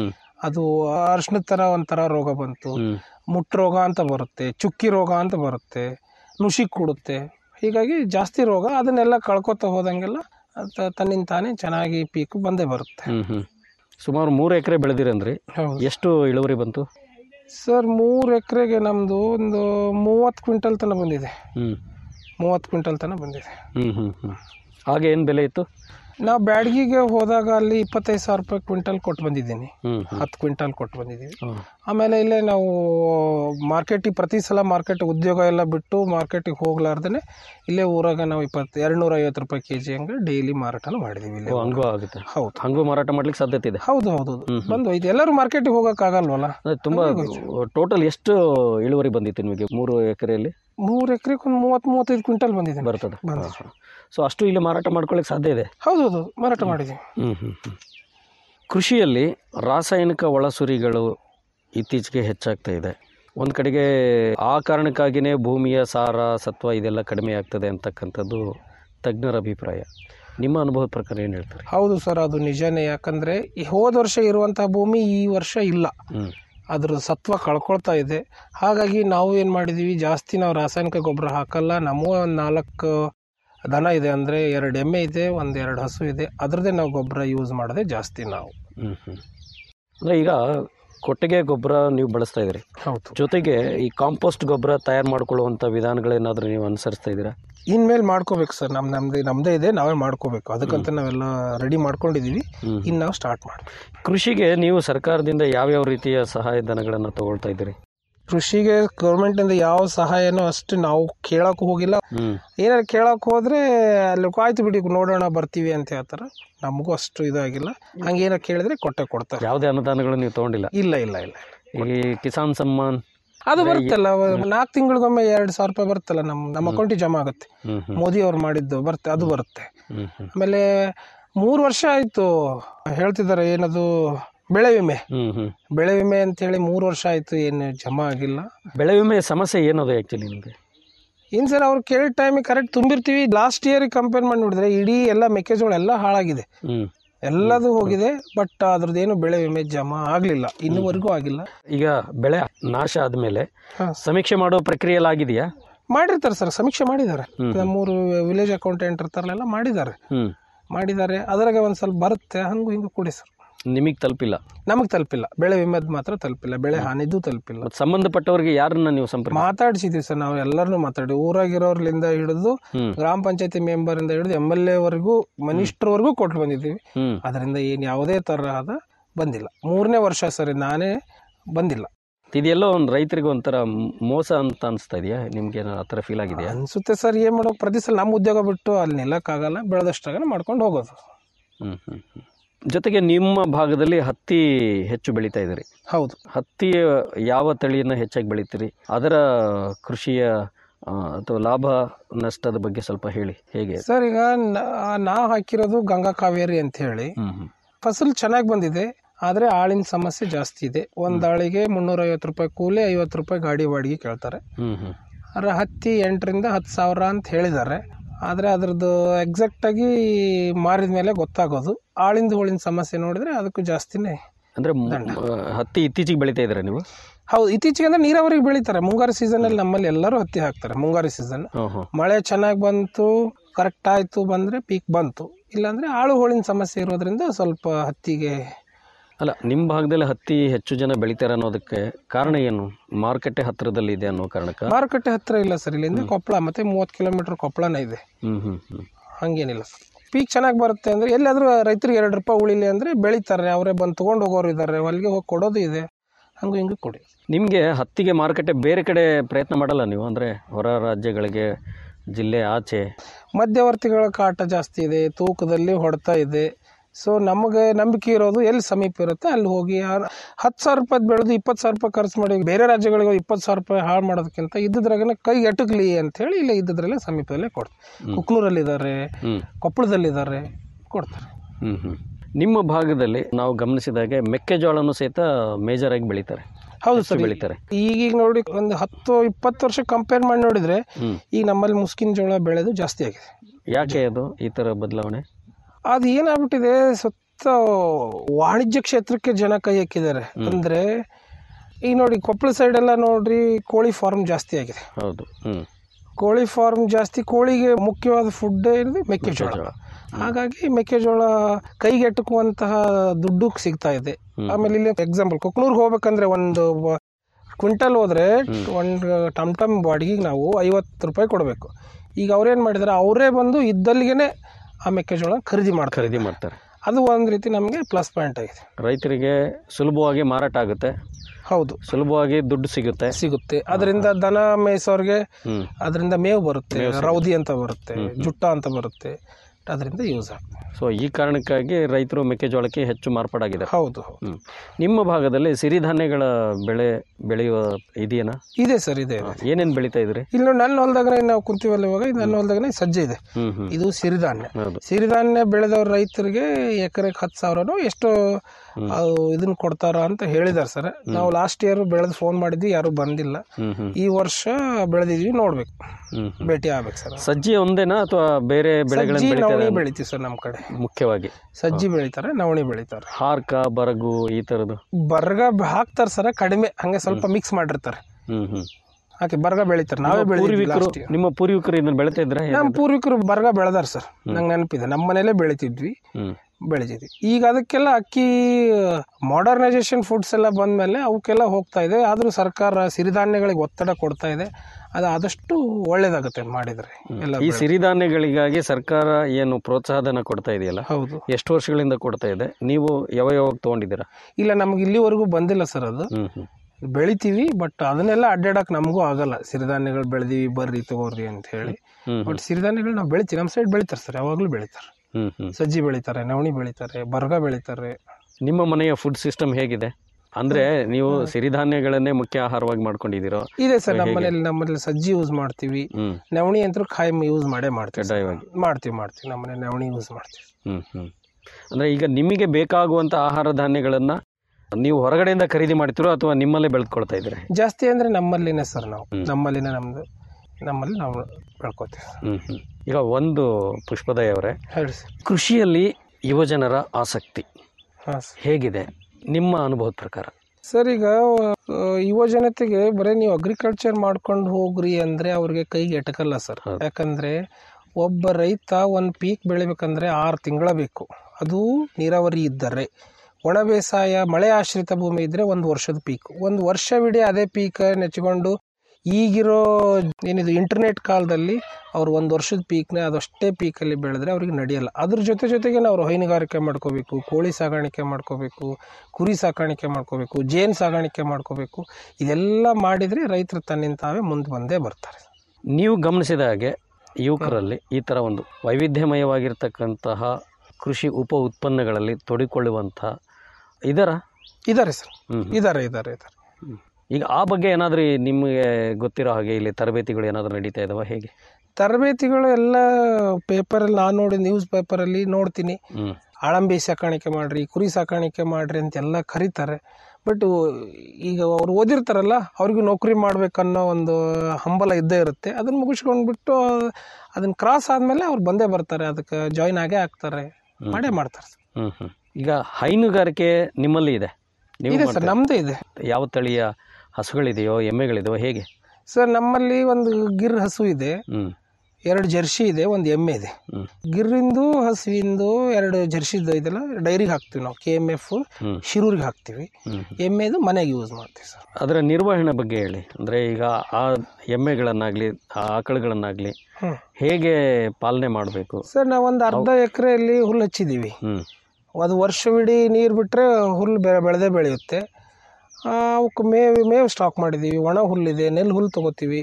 ಅದು ಅರ್ಶಿಣದ ಥರ ಒಂಥರ ರೋಗ ಬಂತು
ಹ್ಮ್
ಮುಟ್ಟು ರೋಗ ಅಂತ ಬರುತ್ತೆ ಚುಕ್ಕಿ ರೋಗ ಅಂತ ಬರುತ್ತೆ ನುಷಿ ಕೂಡುತ್ತೆ ಹೀಗಾಗಿ ಜಾಸ್ತಿ ರೋಗ ಅದನ್ನೆಲ್ಲ ಕಳ್ಕೊತ ಹೋದಂಗೆಲ್ಲ ಅದ್ ತನ್ನಿಂದ ತಾನೇ ಚೆನ್ನಾಗಿ ಪೀಕು ಬಂದೇ ಬರುತ್ತೆ
ಹ್ಮ್ ಹ್ಮ್ ಸುಮಾರು ಮೂರು ಎಕರೆ ಬೆಳೆದಿರಂದ್ರಿ
ಹೌದು
ಎಷ್ಟು ಇಳುವರಿ ಬಂತು
ಸರ್ ಮೂರು ಎಕರೆಗೆ ನಮ್ಮದು ಒಂದು ಮೂವತ್ತು ಕ್ವಿಂಟಲ್ ತನಕ ಬಂದಿದೆ
ಹ್ಮ್
ಮೂವತ್ತು ಕ್ವಿಂಟಲ್ ತನಕ ಬಂದಿದೆ
ಹ್ಮ್ ಹ್ಮ್ ಹ್ಮ್ ಹಾಗೆ ಏನು ಬೆಲೆ ಇತ್ತು
ನಾವು ಬ್ಯಾಡಗಿಗೆ ಹೋದಾಗ ಅಲ್ಲಿ ಇಪ್ಪತ್ತೈದು ಸಾವಿರ ರೂಪಾಯಿ ಕ್ವಿಂಟಲ್ ಕೊಟ್ಟು ಬಂದಿದ್ದೀನಿ
ಹ್ಮ್ ಹ್ಮ್
ಹತ್ತು ಕ್ವಿಂಟಲ್ ಕೊಟ್ಟು ಬಂದಿದ್ದೀವಿ
ಹ್ಮ್.
ಆಮೇಲೆ ಇಲ್ಲೇ ನಾವು ಮಾರ್ಕೆಟಿಗೆ ಪ್ರತಿ ಸಲ ಮಾರ್ಕೆಟ್ ಉದ್ಯೋಗ ಎಲ್ಲ ಬಿಟ್ಟು ಮಾರ್ಕೆಟಿಗೆ ಹೋಗ್ಲಾರ್ದೇ ಇಲ್ಲೇ ಊರಾಗ ನಾವು ಇಪ್ಪತ್ತು ಎರಡು ನೂರ ಐವತ್ತು ರೂಪಾಯಿ ಕೆ ಜಿ ಹಂಗೆ ಡೈಲಿ ಮಾರಾಟನೂ ಮಾಡಿದ್ದೀವಿ ಇಲ್ಲೇ
ಓ, ಹಂಗೂ ಆಗುತ್ತೆ
ಹೌದು
ಹಂಗೂ ಮಾರಾಟ ಮಾಡ್ಲಿಕ್ಕೆ ಸಾಧ್ಯತೆ ಇದೆ
ಹೌದು ಹೌದು ಬಂದು ಇದು ಎಲ್ಲರೂ ಮಾರ್ಕೆಟಿಗೆ ಹೋಗೋಕ್ಕಾಗಲ್ವಲ್ಲ
ಅಂದ್ರೆ ತುಂಬಾ ಟೋಟಲ್ ಎಷ್ಟು ಇಳುವರಿ ಬಂದಿತ್ತು ನಿಮಗೆ ಮೂರು ಎಕರೆಯಲ್ಲಿ
ಮೂರು ಎಕರೆಗೆ ಒಂದು ಮೂವತ್ತು ಮೂವತ್ತೈದು ಕ್ವಿಂಟಲ್ ಬಂದಿದೆ
ಬರ್ತದೆ
ಬಂದಿದೆ.
ಸೊ ಅಷ್ಟು ಇಲ್ಲಿ ಮಾರಾಟ ಮಾಡ್ಕೊಳ್ಳಿಕ್ಕೆ ಸಾಧ್ಯ ಇದೆ
ಹೌದು ಹೌದು ಮಾರಾಟ ಮಾಡಿದ್ದೀವಿ
ಹ್ಮ್ ಹ್ಮ್ ಹ್ಮ್. ಕೃಷಿಯಲ್ಲಿ ರಾಸಾಯನಿಕ ಒಳಸುರಿಗಳು ಇತ್ತೀಚೆಗೆ ಹೆಚ್ಚಾಗ್ತಾ ಇದೆ ಒಂದು ಕಡೆಗೆ ಆ ಕಾರಣಕ್ಕಾಗಿಯೇ ಭೂಮಿಯ ಸಾರ ಸತ್ವ ಇದೆಲ್ಲ ಕಡಿಮೆ ಆಗ್ತದೆ ಅಂತಕ್ಕಂಥದ್ದು ತಜ್ಞರ ಅಭಿಪ್ರಾಯ ನಿಮ್ಮ ಅನುಭವದ ಪ್ರಕಾರ ಏನು ಹೇಳ್ತಾರೆ
ಹೌದು ಸರ್ ಅದು ನಿಜನೇ ಯಾಕಂದರೆ ಈ ಹೋದ ವರ್ಷ ಇರುವಂತಹ ಭೂಮಿ ಈ ವರ್ಷ ಇಲ್ಲ
ಹ್ಮ್
ಅದ್ರ ಸತ್ವ ಕಳ್ಕೊಳ್ತಾ ಇದೆ ಹಾಗಾಗಿ ನಾವು ಏನು ಮಾಡಿದ್ದೀವಿ ಜಾಸ್ತಿ ನಾವು ರಾಸಾಯನಿಕ ಗೊಬ್ಬರ ಹಾಕಲ್ಲ ನಮ್ಮೂ ಒಂದು ನಾಲ್ಕು ದನ ಇದೆ ಅಂದರೆ ಎರಡು ಎಮ್ಮೆ ಇದೆ ಒಂದು ಎರಡು ಹಸು ಇದೆ ಅದರದ್ದೇ ನಾವು ಗೊಬ್ಬರ ಯೂಸ್ ಮಾಡೋದೇ ಜಾಸ್ತಿ ನಾವು
ಹ್ಮ್ ಹ್ಮ್ ಅಂದರೆ ಈಗ ಕೊಟ್ಟಿಗೆ ಗೊಬ್ಬರ ನೀವು ಬಳಸ್ತಾ ಇದ್ದೀರಿ
ಹೌದು
ಜೊತೆಗೆ ಈ ಕಾಂಪೋಸ್ಟ್ ಗೊಬ್ಬರ ತಯಾರು ಮಾಡ್ಕೊಳ್ಳುವಂಥ ವಿಧಾನಗಳೇನಾದರೂ ನೀವು ಅನುಸರಿಸ್ತಾ ಇದ್ದೀರಾ
ಇನ್ಮೇಲೆ ಮಾಡ್ಕೋಬೇಕು ಸರ್ ನಮ್ಮ ನಮ್ದು ನಮ್ಮದೇ ಇದೆ ನಾವೇ ಮಾಡ್ಕೋಬೇಕು ಅದಕ್ಕಂತ ನಾವೆಲ್ಲ ರೆಡಿ ಮಾಡ್ಕೊಂಡಿದ್ದೀವಿ
ಹ್ಮ್.
ಇನ್ನು ನಾವು ಸ್ಟಾರ್ಟ್ ಮಾಡಿ
ಕೃಷಿಗೆ ನೀವು ಸರ್ಕಾರದಿಂದ ಯಾವ್ಯಾವ ರೀತಿಯ ಸಹಾಯಧನಗಳನ್ನು ತಗೊಳ್ತಾ ಇದ್ದೀರಿ
ಕೃಷಿಗೆ ಗೌರ್ಮೆಂಟಿಂದ ಯಾವ ಸಹಾಯನೂ ಅಷ್ಟು ನಾವು ಕೇಳೋಕೆ ಹೋಗಿಲ್ಲ
ಹ್ಮ್
ಏನಾರು ಕೇಳೋಕೆ ಹೋದ್ರೆ ಅಲ್ಲಿ ಆಯ್ತು ಬಿಡಿ ನೋಡೋಣ ಬರ್ತೀವಿ ಅಂತ ಹೇಳ್ತಾರೆ ನಮಗೂ ಅಷ್ಟು ಇದಾಗಿಲ್ಲ ಹಂಗೇನೋ ಕೇಳಿದ್ರೆ ಕೊಟ್ಟೆ ಕೊಡ್ತಾರೆ
ಯಾವುದೇ ಅನುದಾನಗಳು ನೀವು ತಗೊಂಡಿಲ್ಲ
ಇಲ್ಲ ಇಲ್ಲ ಇಲ್ಲ
ಈ ಕಿಸಾನ್ ಸಮ್ಮಾನ್
ಅದು ಬರುತ್ತಲ್ಲ ನಾಲ್ಕು ತಿಂಗಳಿಗೊಮ್ಮೆ ಎರಡು ಸಾವಿರ ರೂಪಾಯಿ ಬರುತ್ತಲ್ಲ ನಮ್ಮ ನಮ್ಮ ಅಕೌಂಟಿಗೆ ಜಮಾ ಆಗುತ್ತೆ
ಹ್ಮ್ ಹ್ಮ್
ಮೋದಿ ಅವ್ರು ಮಾಡಿದ್ದು ಬರುತ್ತೆ ಅದು ಬರುತ್ತೆ
ಹ್ಮ್ ಹ್ಮ್
ಆಮೇಲೆ ಮೂರು ವರ್ಷ ಆಯಿತು ಹೇಳ್ತಿದ್ದಾರೆ ಏನದು ಬೆಳೆ ವಿಮೆ
ಹ್ಮ್ ಹ್ಮ್
ಬೆಳೆ ವಿಮೆ ಅಂತೇಳಿ ಮೂರು ವರ್ಷ ಆಯಿತು ಏನು ಜಮಾ ಆಗಿಲ್ಲ
ಬೆಳೆ ವಿಮೆ ಸಮಸ್ಯೆ ಏನದು ಆ್ಯಕ್ಚುಲಿ ನಿಮಗೆ
ಏನು ಸರ್ ಅವ್ರು ಕೇಳಿದ ಟೈಮಿಗೆ ಕರೆಕ್ಟ್ ತುಂಬಿರ್ತೀವಿ ಲಾಸ್ಟ್ ಇಯರಿಗೆ ಕಂಪೇರ್ ಮಾಡಿ ನೋಡಿದ್ರೆ ಇಡೀ ಎಲ್ಲ ಮೆಕ್ಕೆಜೋಳ ಎಲ್ಲ ಹಾಳಾಗಿದೆ
ಹ್ಮ್
ಎಲ್ಲದೂ ಹೋಗಿದೆ ಬಟ್ ಅದ್ರದ್ದೇನು ಬೆಳೆ ವಿಮೆ ಜಮಾ ಆಗಲಿಲ್ಲ ಇನ್ನೂವರೆಗೂ ಆಗಿಲ್ಲ
ಈಗ ಬೆಳೆ ನಾಶ ಆದಮೇಲೆ
ಹಾ.
ಸಮೀಕ್ಷೆ ಮಾಡೋ ಪ್ರಕ್ರಿಯೆಯಲ್ಲಿ ಆಗಿದೆಯಾ
ಮಾಡಿರ್ತಾರೆ ಸರ್ ಸಮೀಕ್ಷೆ ಮಾಡಿದ್ದಾರೆ ನಮ್ಮೂರು ವಿಲೇಜ್ ಅಕೌಂಟೆಂಟ್ ಇರ್ತಾರಲ್ಲ ಮಾಡಿದ್ದಾರೆ
ಹ್ಮ್
ಮಾಡಿದ್ದಾರೆ ಅದರಾಗೆ ಒಂದು ಸ್ವಲ್ಪ ಬರುತ್ತೆ ಹಂಗೂ ಹಿಂಗೂ ಕೊಡಿ ಸರ್
ನಿಮಗೆ ತಲುಪಿಲ್ಲ
ನಮಗೆ ತಲುಪಿಲ್ಲ ಬೆಳೆ ವಿಮೆದ್ ಮಾತ್ರ ತಲುಪಿಲ್ಲ ಬೆಳೆ ಹಾನಿದ್ದು ತಲುಪಿಲ್ಲ
ಮತ್ತು ಸಂಬಂಧಪಟ್ಟವರಿಗೆ ಯಾರನ್ನ ನೀವು ಸಂಪರ್ಕ
ಮಾತಾಡ್ಸಿದೀವಿ ಸರ್ ನಾವು ಎಲ್ಲರನ್ನೂ ಮಾತಾಡಿ ಊರಾಗಿರೋರ್ಲಿಂದ ಹಿಡಿದು
ಹ್ಮ್
ಗ್ರಾಮ ಪಂಚಾಯತಿ ಮೆಂಬರ್ ಇಂದ ಹಿಡಿದು ಎಮ್ ಎಲ್ ಎವರೆಗೂ ಮನಿಷ್ಟ್ರವರೆಗೂ ಕೊಟ್ಟು ಬಂದಿದ್ದೀವಿ
ಹ್ಮ್
ಅದರಿಂದ ಏನು ಯಾವುದೇ ತರಹದ ಬಂದಿಲ್ಲ ಮೂರನೇ ವರ್ಷ ಸರಿ ನಾನೇ ಬಂದಿಲ್ಲ
ಇದೆಲ್ಲೋ ಒಂದು ರೈತರಿಗೆ ಒಂಥರ ಮೋಸ ಅಂತ ಅನಿಸ್ತಾ ಇದೆಯಾ ನಿಮ್ಗೆ ಆ ಥರ ಫೀಲ್ ಆಗಿದೆಯಾ
ಅನ್ಸುತ್ತೆ ಸರ್ ಏನ್ ಮಾಡೋಕೆ ಪ್ರತಿ ಸಲ ನಮ್ಮ ಉದ್ಯೋಗ ಬಿಟ್ಟು ಅಲ್ಲಿ ನಿಲ್ಲಕ್ಕಾಗಲ್ಲ ಬೆಳೆದಷ್ಟಾಗ ಮಾಡ್ಕೊಂಡು ಹೋಗೋದು
ಹ್ಮ್ ಹ್ಮ್ ಹ್ಮ್. ಜೊತೆಗೆ ನಿಮ್ಮ ಭಾಗದಲ್ಲಿ ಹತ್ತಿ ಹೆಚ್ಚು ಬೆಳೀತಾ ಇದ್ದೀರಿ
ಹೌದು
ಹತ್ತಿ ಯಾವ ತಳಿಯನ್ನು ಹೆಚ್ಚಾಗಿ ಬೆಳಿತೀರಿ ಅದರ ಕೃಷಿಯ ಆ, ಅಥವಾ ಲಾಭ ನಷ್ಟದ ಬಗ್ಗೆ ಸ್ವಲ್ಪ ಹೇಳಿ ಹೇಗೆ
ಸರ್ ಈಗ ನಾವು ಹಾಕಿರೋದು ಗಂಗಾ ಕಾವೇರಿ ಅಂತ ಹೇಳಿ
ಹ್ಮ್ ಹ್ಮ್
ಫಸಲು ಚೆನ್ನಾಗಿ ಬಂದಿದೆ ಆದರೆ ಆಳಿನ ಸಮಸ್ಯೆ ಜಾಸ್ತಿ ಇದೆ ಒಂದು ಆಳಿಗೆ ಮುನ್ನೂರೈವತ್ತು ರೂಪಾಯಿ ಕೂಲಿ ಐವತ್ತು ರೂಪಾಯಿ ಗಾಡಿ ಬಾಡಿಗೆ ಕೇಳ್ತಾರೆ
ಹ್ಮ್ ಹ್ಮ್
ಅದರ ಹತ್ತಿ ಎಂಟರಿಂದ ಹತ್ತು ಸಾವಿರ ಅಂತ ಹೇಳಿದ್ದಾರೆ ಆದರೆ ಅದ್ರದ್ದು ಎಕ್ಸಾಕ್ಟಾಗಿ ಮಾರಿದ ಮೇಲೆ ಗೊತ್ತಾಗೋದು ಆಳಿಂದ ಹೋಳಿನ ಸಮಸ್ಯೆ ನೋಡಿದ್ರೆ ಅದಕ್ಕೂ ಜಾಸ್ತಿನೇ
ಅಂದ್ರೆ ಮ್- ಆ, ಹತ್ತಿ ಇತ್ತೀಚೆಗೆ ಬೆಳೀತಾ ಇದ್ದೀರಾ ನೀವು
ಹೌದು ಇತ್ತೀಚೆಗೆ ಅಂದ್ರೆ ನೀರಾವರಿಗೆ ಬೆಳೀತಾರೆ ಮುಂಗಾರು ಸೀಸನಲ್ಲಿ ನಮ್ಮಲ್ಲಿ ಎಲ್ಲರೂ ಹತ್ತಿ ಹಾಕ್ತಾರೆ ಮುಂಗಾರು ಸೀಸನ್
ಹ್ಮ್ ಹ್ಮ್
ಮಳೆ ಚೆನ್ನಾಗಿ ಬಂತು ಕರೆಕ್ಟ್ ಆಯಿತು ಬಂದರೆ ಪೀಕ್ ಬಂತು ಇಲ್ಲಾಂದರೆ ಆಳು ಹೋಳಿನ ಸಮಸ್ಯೆ ಇರೋದ್ರಿಂದ ಸ್ವಲ್ಪ ಹತ್ತಿಗೆ
ಅಲ್ಲ ನಿಮ್ಮ ಭಾಗದಲ್ಲಿ ಹತ್ತಿ ಹೆಚ್ಚು ಜನ ಬೆಳಿತಾರೆ ಅನ್ನೋದಕ್ಕೆ ಕಾರಣ ಏನು ಮಾರುಕಟ್ಟೆ ಹತ್ತಿರದಲ್ಲಿ ಇದೆ ಅನ್ನೋ ಕಾರಣಕ್ಕ
ಮಾರುಕಟ್ಟೆ ಹತ್ತಿರ ಇಲ್ಲ ಸರ್ ಇಲ್ಲಿಂದ ಕೊಪ್ಪಳ ಮತ್ತೆ ಮೂವತ್ತು ಕಿಲೋಮೀಟರ್ ಕೊಪ್ಪಳನೇ ಇದೆ
ಹ್ಮ್ ಹ್ಮ್ ಹ್ಮ್
ಹಂಗೇನಿಲ್ಲ ಸರ್ ಪೀಕ್ ಚೆನ್ನಾಗಿ ಬರುತ್ತೆ ಅಂದರೆ ಎಲ್ಲಾದರೂ ರೈತರಿಗೆ ಎರಡು ರೂಪಾಯಿ ಉಳಿಲಿ ಅಂದರೆ ಬೆಳೀತಾರೆ ಅವರೇ ಬಂದು ತೊಗೊಂಡು ಹೋಗೋರು ಇದ್ದಾರೆ ಅಲ್ಲಿಗೆ ಹೋಗಿ ಕೊಡೋದು ಇದೆ ಹಂಗೂ ಹಿಂಗೂ ಕೊಡಿ
ನಿಮಗೆ ಹತ್ತಿಗೆ ಮಾರುಕಟ್ಟೆ ಬೇರೆ ಕಡೆ ಪ್ರಯತ್ನ ಮಾಡಲ್ಲ ನೀವು ಅಂದರೆ ಹೊರ ರಾಜ್ಯಗಳಿಗೆ ಜಿಲ್ಲೆ ಆಚೆ
ಮಧ್ಯವರ್ತಿಗಳ ಕಾಟ ಜಾಸ್ತಿ ಇದೆ ತೂಕದಲ್ಲಿ ಹೊಡೆತ ಇದೆ ಸೊ ನಮಗೆ ನಂಬಿಕೆ ಇರೋದು ಎಲ್ಲಿ ಸಮೀಪ ಇರುತ್ತೆ ಅಲ್ಲಿ ಹೋಗಿ ಆ- ಹತ್ತು ಸಾವಿರ ರೂಪಾಯಿ ಬೆಳೆದು ಇಪ್ಪತ್ತು ಸಾವಿರ ರೂಪಾಯಿ ಖರ್ಚು ಮಾಡಿ ಬೇರೆ ರಾಜ್ಯಗಳಿಗೆ ಇಪ್ಪತ್ತು ಸಾವಿರ ರೂಪಾಯಿ ಹಾಳು ಮಾಡೋದಕ್ಕಿಂತ ಇದ್ದಿದ್ರಾಗನೇ ಕೈ ಎಟಕ್ಲಿ ಅಂತೇಳಿ ಇಲ್ಲೇ ಇದ್ದಿದ್ರಲ್ಲೇ ಸಮೀಪದಲ್ಲೇ ಕೊಡ್ತಾರೆ ಕುಕ್ನೂರಲ್ಲಿದ್ದಾರೆ
ಹ್ಮ್
ಕೊಪ್ಪಳದಲ್ಲಿದ್ದಾರೆ ಕೊಡ್ತಾರೆ
ಹ್ಮ್ ಹ್ಮ್ ನಿಮ್ಮ ಭಾಗದಲ್ಲಿ ನಾವು ಗಮನಿಸಿದಾಗೆ ಮೆಕ್ಕೆಜೋಳನೂ ಸಹಿತ ಮೇಜರ್ ಆಗಿ ಬೆಳೀತಾರೆ
ಹೌದು
ಹೆಚ್ಚು
ಸರ್
ಬೆಳೀತಾರೆ
ಈಗೀಗ ನೋಡಿ ಒಂದು ಹತ್ತು ಇಪ್ಪತ್ತು ವರ್ಷ ಕಂಪೇರ್ ಮಾಡಿ ನೋಡಿದ್ರೆ
ಹ್ಮ್
ಈಗ ನಮ್ಮಲ್ಲಿ ಮುಸ್ಕಿನ ಜೋಳ ಬೆಳೆದು ಜಾಸ್ತಿ ಆಗಿದೆ
ಯಾಕೆ ಅದು ಈ ಥರ ಬದಲಾವಣೆ
ಅದು ಏನಾಗ್ಬಿಟ್ಟಿದೆ ಸುತ್ತ ರೈತ ವಾಣಿಜ್ಯ ಕ್ಷೇತ್ರಕ್ಕೆ ಜನ ಕೈ ಹಾಕಿದ್ದಾರೆ ಅಂದ್ರೆ ಈಗ ನೋಡಿ ಕೊಪ್ಪಳ ಸೈಡ್ ಎಲ್ಲ ನೋಡ್ರಿ ಕೋಳಿ ಫಾರ್ಮ್ ಜಾಸ್ತಿ ಆಗಿದೆ
ಹೌದು ಹ್ಮ್
ಕೋಳಿ ಫಾರ್ಮ್ ಜಾಸ್ತಿ ಕೋಳಿಗೆ ಮುಖ್ಯವಾದ ಫುಡ್ ಏನಿದೆ ಮೆಕ್ಕೆಜೋಳ ಹಾಗಾಗಿ ಮೆಕ್ಕೆಜೋಳ ಕೈಗೆ ಎಟುಕುವಂತಹ ದುಡ್ಡು ಸಿಗ್ತಾ ಇದೆ ಆಮೇಲೆ ಇಲ್ಲಿ ಎಕ್ಸಾಂಪಲ್ ಕೊಕ್ನೂರ್ಗೆ ಹೋಗ್ಬೇಕಂದ್ರೆ ಒಂದು ಕ್ವಿಂಟಲ್ ಹೋದ್ರೆ ಒಂದು ಟಮ್ ಟಮ್ ಬಾಡಿಗೆಗೆ ನಾವು ಐವತ್ತು ರೂಪಾಯಿ ಕೊಡಬೇಕು ಈಗ ಅವ್ರೇನು ಮಾಡಿದ್ದಾರೆ ಅವರೇ ಬಂದು ಇದ್ದಲ್ಲಿಗೆ ಆ ಮೆಕ್ಕೆಜೋಳ ಖರೀದಿ ಮಾಡ್ತಾರೆ
ಖರೀದಿ ಮಾಡ್ತಾರೆ
ಅದು ಒಂದು ರೀತಿ ನಮಗೆ ಪ್ಲಸ್ ಪಾಯಿಂಟ್ ಆಗಿದೆ
ರೈತರಿಗೆ ಸುಲಭವಾಗಿ ಮಾರಾಟ ಆಗುತ್ತೆ
ಹೌದು
ಸುಲಭವಾಗಿ ದುಡ್ಡು ಸಿಗುತ್ತೆ
ಸಿಗುತ್ತೆ ಅದರಿಂದ ದನ ಮೇಯಿಸೋರ್ಗೆ
ಹ್ಮ್
ಅದರಿಂದ ಮೇವು ಬರುತ್ತೆ ರೌದಿ ಅಂತ ಬರುತ್ತೆ ಜುಟ್ಟ ಅಂತ ಬರುತ್ತೆ ಅದರಿಂದ ಯೂಸ್ ಆಗ್ತದೆ
ಸೊ ಈ ಕಾರಣಕ್ಕಾಗಿ ರೈತರು ಮೆಕ್ಕೆಜೋಳಕ್ಕೆ ಹೆಚ್ಚು ಮಾರ್ಪಾಡಾಗಿದೆ
ಹೌದು ಹೌದು
ಹ್ಮ್ ನಿಮ್ಮ ಭಾಗದಲ್ಲಿ ಸಿರಿಧಾನ್ಯಗಳ ಬೆಳೆ ಬೆಳೆಯುವ ಇದೆಯೇನಾ
ಇದೆ ಸರ್ ಇದೆ ಇದೆ.
ಏನೇನು ಬೆಳೀತಾ ಇದ್ರಿ
ಇಲ್ಲಿ ನೋಡಿ ನನ್ನ ಹೊಲದಾಗನೇ ನಾವು ಕುಂತೀವಲ್ಲ ಇವಾಗ ಇದು ನನ್ನ ಹೊಲದಾಗನೇ ಸಜ್ಜೆ ಇದೆ
ಹ್ಮ್ ಹ್ಮ್
ಇದು ಸಿರಿಧಾನ್ಯ
ಹೌದು
ಸಿರಿಧಾನ್ಯ ಬೆಳೆದವ್ರ ರೈತರಿಗೆ ಎಕರೆಗೆ ಹತ್ತು ಸಾವಿರನೋ ಎಷ್ಟು ಅದು ಇದನ್ನ ಕೊಡ್ತಾರ ಅಂತ ಹೇಳಿದಾರೆ ಸರ್ ನಾವು ಲಾಸ್ಟ್ ಇಯರ್ ಬೆಳೆದು ಫೋನ್ ಮಾಡಿದ್ವಿ ಯಾರು ಬಂದಿಲ್ಲ
ಹ್ಮ್ ಹ್ಮ್
ಈ ವರ್ಷ ಬೆಳೆದಿದ್ವಿ ನೋಡ್ಬೇಕು
ಹ್ಮ್ ಹ್ಮ್.
ಭೇಟಿ ಆಗ್ಬೇಕು ಸರ್
ಸಜ್ಜಿ ಒಂದೇನಾ ಅಥವಾ ಬೇರೆ ಬೆಳೆಗಳನ್ನು
ಸಜ್ಜಿ
ಬೆಳೀತಾ
ನವಣಿ
ಇದ್ದಾರೆ?
ಬೆಳಿತೀವಿ ಸರ್ ನಮ್ಮ ಕಡೆ
ಮುಖ್ಯವಾಗಿ
ಸಜ್ಜಿ ಬೆಳಿತಾರೆ ನವಣಿ ಬೆಳಿತಾರೆ
ಹಾರ್ಕ ಬರಗು ಈ ತರದ್ದು
ಬರ್ಗ ಹಾಕ್ತಾರ ಸರ್ ಕಡಿಮೆ ಹಂಗೆ ಸ್ವಲ್ಪ ಮಿಕ್ಸ್ ಮಾಡಿರ್ತಾರೆ
ಹ್ಮ್ ಹ್ಮ್
ಹಾಗೆ ಬರ್ಗ ಬೆಳಿತಾರೆ ನಾವೇ
ನಿಮ್ಮ
ಬೆಳಿತೀವಿ
ಪೂರ್ವಿಕರು
last year.
ನಿಮ್ಮ ಪೂರ್ವಿಕರು ಇದನ್ನ ಬೆಳಿತಾ ಇದ್ರ
ನಮ್ಮ ಪೂರ್ವಿಕರು ಬರ್ಗ ಬೆಳೆದಾರ ಸರ್ ನಂಗೆ ನೆನಪಿದೆ ನಮ್ಮ ಮನೇಲೆ ಬೆಳಿತಿದ್ವಿ
ಹ್ಮ್
ಬೆಳಿತಿದ್ವಿ ಈಗ ಅದಕ್ಕೆಲ್ಲ ಅಕ್ಕಿ ಮಾಡರ್ನೈಸೇಷನ್ ಫುಡ್ಸ್ ಎಲ್ಲ ಬಂದ್ಮೇಲೆ ಅವಕ್ಕೆಲ್ಲ ಹೋಗ್ತಾ ಇದೆ ಆದರೂ ಸರ್ಕಾರ ಸಿರಿಧಾನ್ಯಗಳಿಗೆ ಒತ್ತಡ ಕೊಡ್ತಾ ಇದೆ ಅದು ಆದಷ್ಟು ಒಳ್ಳೇದಾಗುತ್ತೆ ಮಾಡಿದ್ರೆ ಎಲ್ಲ
ಈ
ಬೆಳೆ.
ಸಿರಿಧಾನ್ಯಗಳಿಗಾಗಿ ಸರ್ಕಾರ ಏನು ಪ್ರೋತ್ಸಾಹಧನ ಕೊಡ್ತಾ ಇದೆಯಲ್ಲ
ಹೌದು
ಎಷ್ಟು ವರ್ಷಗಳಿಂದ ಕೊಡ್ತಾ ಇದೆ ನೀವು ಯಾವ ಯಾವಾಗ ತಗೊಂಡಿದ್ದೀರಾ
ಇಲ್ಲ ನಮ್ಗೆ ಇಲ್ಲಿವರೆಗೂ ಬಂದಿಲ್ಲ ಸರ್ ಅದು
ಹ್ಮ್ ಹ್ಮ್
ಬೆಳಿತೀವಿ ಬಟ್ ಅದನ್ನೆಲ್ಲ ಅಡ್ಡಾಡಕ್ ನಮಗೂ ಆಗಲ್ಲ ಸಿರಿಧಾನ್ಯಗಳು ಬೆಳೆದೀವಿ ಬರ್ರಿ ತಗೋರಿ ಅಂತ ಹೇಳಿ
ಹ್ಮ್
ಬಟ್ ಸಿರಿಧಾನ್ಯಗಳು ನಾವು ಬೆಳಿತೀವಿ ನಮ್ಮ ಸೈಡ್ ಬೆಳಿತಾರೆ ಸರ್ ಯಾವಾಗಲೂ ಬೆಳಿತಾರೆ
ಹ್ಮ್ ಹ್ಮ್
ಸಜ್ಜಿ ಬೆಳಿತಾರೆ ನವಣಿ ಬೆಳಿತಾರೆ ಬರ್ಗ ಬೆಳಿತಾರೆ
ನಿಮ್ಮ ಮನೆಯ ಫುಡ್ ಸಿಸ್ಟಮ್ ಹೇಗಿದೆ ಅಂದ್ರೆ ನೀವು ಸಿರಿಧಾನ್ಯಗಳನ್ನೇ ಮುಖ್ಯ ಆಹಾರವಾಗಿ ಮಾಡ್ಕೊಂಡಿದ್ದೀರೋ
ಇದೆ ಸರ್ ನಮ್ಮ
ಹೇಗೆ?
ಮನೇಲಿ ನಮ್ಮಲ್ಲಿ ಸಜ್ಜಿ ಯೂಸ್ ಮಾಡ್ತೀವಿ
ಹ್ಮ್
ನವಣಿ ಅಂತೂ ಖಾಯಂ ಯೂಸ್ ಮಾಡೇ ಮಾಡ್ತೀವಿ ಸರ್.
ಕಡ್ಡಾಯವಾಗಿ
ಮಾಡ್ತೀವಿ ಮಾಡ್ತೀವಿ ನಮ್ಮ ಮನೆ ನವಣಿ ಯೂಸ್ ಮಾಡ್ತೀವಿ
ಹ್ಮ್ ಹ್ಮ್ ಅಂದ್ರೆ ಈಗ ನಿಮಗೆ ಬೇಕಾಗುವಂತ ಆಹಾರ ಧಾನ್ಯಗಳನ್ನ ನೀವು ಹೊರಗಡೆಯಿಂದ ಖರೀದಿ ಮಾಡ್ತೀರೋ ಅಥವಾ ನಿಮ್ಮಲ್ಲೇ ಬೆಳೆದುಕೊಳ್ತಾ ಇದ್ದೀರಾ
ಜಾಸ್ತಿ ಅಂದ್ರೆ ನಮ್ಮಲ್ಲಿನೇ ಸರ್ ನಾವು
ಹ್ಮ್.
ನಮ್ಮಲ್ಲಿನೇ ನಮ್ದು ನಮ್ಮಲ್ಲಿ ನಾವು ಬೆಳ್ಕೊತೀವಿ
ಹ್ಮ್ ಹ್ಮ್ ಈಗ ಒಂದು ಪುಷ್ಪದಯ ಅವರೇ
ಹೇಳಿ ಸರ್
ಕೃಷಿಯಲ್ಲಿ ಯುವಜನರ ಆಸಕ್ತಿ
ಹಾಂ ಸರ್
ಹೇಗಿದೆ ನಿಮ್ಮ ಅನುಭವದ ಪ್ರಕಾರ
ಸರ್ ಈಗ ಆ, ಯುವ ಜನತೆಗೆ ಬರೀ ನೀವು ಅಗ್ರಿಕಲ್ಚರ್ ಮಾಡ್ಕೊಂಡು ಹೋಗ್ರಿ ಅಂದ್ರೆ ಅವ್ರಿಗೆ ಕೈಗೆ ಎಟಕಲ್ಲ ಸರ್
ಹೌದು.
ಯಾಕಂದ್ರೆ ಒಬ್ಬ ರೈತ ಒಂದು ಪೀಕ್ ಬೆಳಿಬೇಕಂದ್ರೆ ಆರು ತಿಂಗಳ ಬೇಕು ಅದು ನೀರಾವರಿ ಇದ್ದರೆ ಒಣ ಬೇಸಾಯ ಮಳೆ ಆಶ್ರಿತ ಭೂಮಿ ಇದ್ರೆ ಒಂದು ವರ್ಷದ ಪೀಕ್ ಒಂದು ವರ್ಷವಿಡೀ ಅದೇ ಪೀಕ್ ನೆಚ್ಕೊಂಡು ಈಗಿರೋ ಏನಿದು ಇಂಟರ್ನೆಟ್ ಕಾಲದಲ್ಲಿ ಅವ್ರು ಒಂದು ವರ್ಷದ ಪೀಕ್ನ ಅದಷ್ಟೇ ಪೀಕಲ್ಲಿ ಬೆಳೆದ್ರೆ ಅವ್ರಿಗೆ ನಡೆಯಲ್ಲ ಅದ್ರ ಜೊತೆ ಜೊತೆಗೆ ನಾವು ಹೈನುಗಾರಿಕೆ ಮಾಡ್ಕೋಬೇಕು ಕೋಳಿ ಸಾಗಾಣಿಕೆ ಮಾಡ್ಕೋಬೇಕು ಕುರಿ ಸಾಕಾಣಿಕೆ ಮಾಡ್ಕೋಬೇಕು ಜೇನು ಸಾಗಾಣಿಕೆ ಮಾಡ್ಕೋಬೇಕು ಇದೆಲ್ಲ ಮಾಡಿದರೆ ರೈತರು ತನ್ನಿಂದ ತಾವೇ ಮುಂದೆ ಬಂದೇ ಬರ್ತಾರೆ
ನೀವು ಗಮನಿಸಿದ ಹಾಗೆ ಯುವಕರಲ್ಲಿ ಈ ಥರ ಒಂದು ವೈವಿಧ್ಯಮಯವಾಗಿರ್ತಕ್ಕಂತಹ ಕೃಷಿ ಉಪ ಉತ್ಪನ್ನಗಳಲ್ಲಿ ತೊಡಿಕೊಳ್ಳುವಂತಹ ಇದರ
ಇದ್ದಾರೆ ಸರ್
ಹ್ಮ್.
ಇದ್ದಾರೆ ಇದ್ದಾರೆ ಇದ್ದಾರೆ
ಈಗ ಆ ಬಗ್ಗೆ ಏನಾದರೂ ನಿಮಗೆ ಗೊತ್ತಿರೋ ಹಾಗೆ ಇಲ್ಲಿ ತರಬೇತಿಗಳು ಏನಾದರೂ ನಡೀತಾ ಇದಾವ ಹೇಗೆ
ತರಬೇತಿಗಳು ಎಲ್ಲ ಪೇಪರಲ್ಲಿ ನಾನು ನೋಡಿ ನ್ಯೂಸ್ ಪೇಪರಲ್ಲಿ ನೋಡ್ತೀನಿ
ಹ್ಮ್
ಆಳಂಬಿ ಸಾಕಾಣಿಕೆ ಮಾಡ್ರಿ ಕುರಿ ಸಾಕಾಣಿಕೆ ಮಾಡ್ರಿ ಅಂತೆಲ್ಲ ಕರೀತಾರೆ ಬಟ್ ಈಗ ಅವ್ರು ಓದಿರ್ತಾರಲ್ಲ ಅವ್ರಿಗೂ ನೌಕರಿ ಮಾಡ್ಬೇಕನ್ನೋ ಒಂದು ಹಂಬಲ ಇದ್ದೇ ಇರುತ್ತೆ ಅದನ್ನ ಮುಗಿಸ್ಕೊಂಡ್ಬಿಟ್ಟು ಅದನ್ನ ಕ್ರಾಸ್ ಆದಮೇಲೆ ಅವ್ರು ಬಂದೇ ಬರ್ತಾರೆ ಅದಕ್ಕೆ ಜಾಯಿನ್ ಆಗೇ ಆಗ್ತಾರೆ ಮಾಡೇ ಮಾಡ್ತಾರೆ
ಹ್ಮ್ ಹ್ಮ್ ಈಗ ಹೈನುಗಾರಿಕೆ ನಿಮ್ಮಲ್ಲಿ ಇದೆ ನೀವು
ಇದೆ ಸರ್
ಮಾಡ್ತೀರಾ?
ನಮ್ಮದೇ ಇದೆ
ಯಾವ ತಳಿಯ ಹಸುಗಳಿದೆಯೋ ಎಮ್ಮೆಗಳಿದೆಯೋ ಹೇಗೆ
ಸರ್ ನಮ್ಮಲ್ಲಿ ಒಂದು ಗಿರ್ ಹಸು ಇದೆ
ಹ್ಮ್
ಎರಡು ಜರ್ಸಿ ಇದೆ ಒಂದು ಎಮ್ಮೆ ಇದೆ
ಹ್ಮ್.
ಗಿರ್ರಿಂದು ಹಸುವಿಂದು ಎರಡು ಜರ್ಸಿದು ಇದೆಲ್ಲ ಡೈರಿಗೆ ಹಾಕ್ತೀವಿ ನಾವು ಕೆ ಎಮ್ ಎಫ್
ಹ್ಮ್.
ಶಿರೂರಿಗೆ ಹಾಕ್ತೀವಿ
ಹ್ಮ್
ಎಮ್ಮೆದು ಮನೆಗೆ ಯೂಸ್ ಮಾಡ್ತೀವಿ ಸರ್
ಅದರ ನಿರ್ವಹಣೆ ಬಗ್ಗೆ ಹೇಳಿ ಅಂದರೆ ಈಗ ಆ ಎಮ್ಮೆಗಳನ್ನಾಗಲಿ ಆ ಆಕಳುಗಳನ್ನಾಗಲಿ
ಹ್ಮ್.
ಹೇಗೆ ಪಾಲನೆ ಮಾಡಬೇಕು
ಸರ್ ನಾವೊಂದು ಅರ್ಧ ಎಕರೆಯಲ್ಲಿ ಹುಲ್ಲು ಹಚ್ಚಿದ್ದೀವಿ
ಹ್ಮ್
ಅದು ವರ್ಷವಿಡೀ ನೀರು ಬಿಟ್ಟರೆ ಹುಲ್ಲು ಬೆ ಬೆಳೆದೇ ಬೆಳೆಯುತ್ತೆ ಆ, ಅವಕ್ಕೆ ಮೇವು ಮೇವು ಸ್ಟಾಕ್ ಮಾಡಿದ್ದೀವಿ ಒಣ ಹುಲ್ಲಿದೆ ನೆಲ್ಲು ಹುಲ್ಲು ತೊಗೋತೀವಿ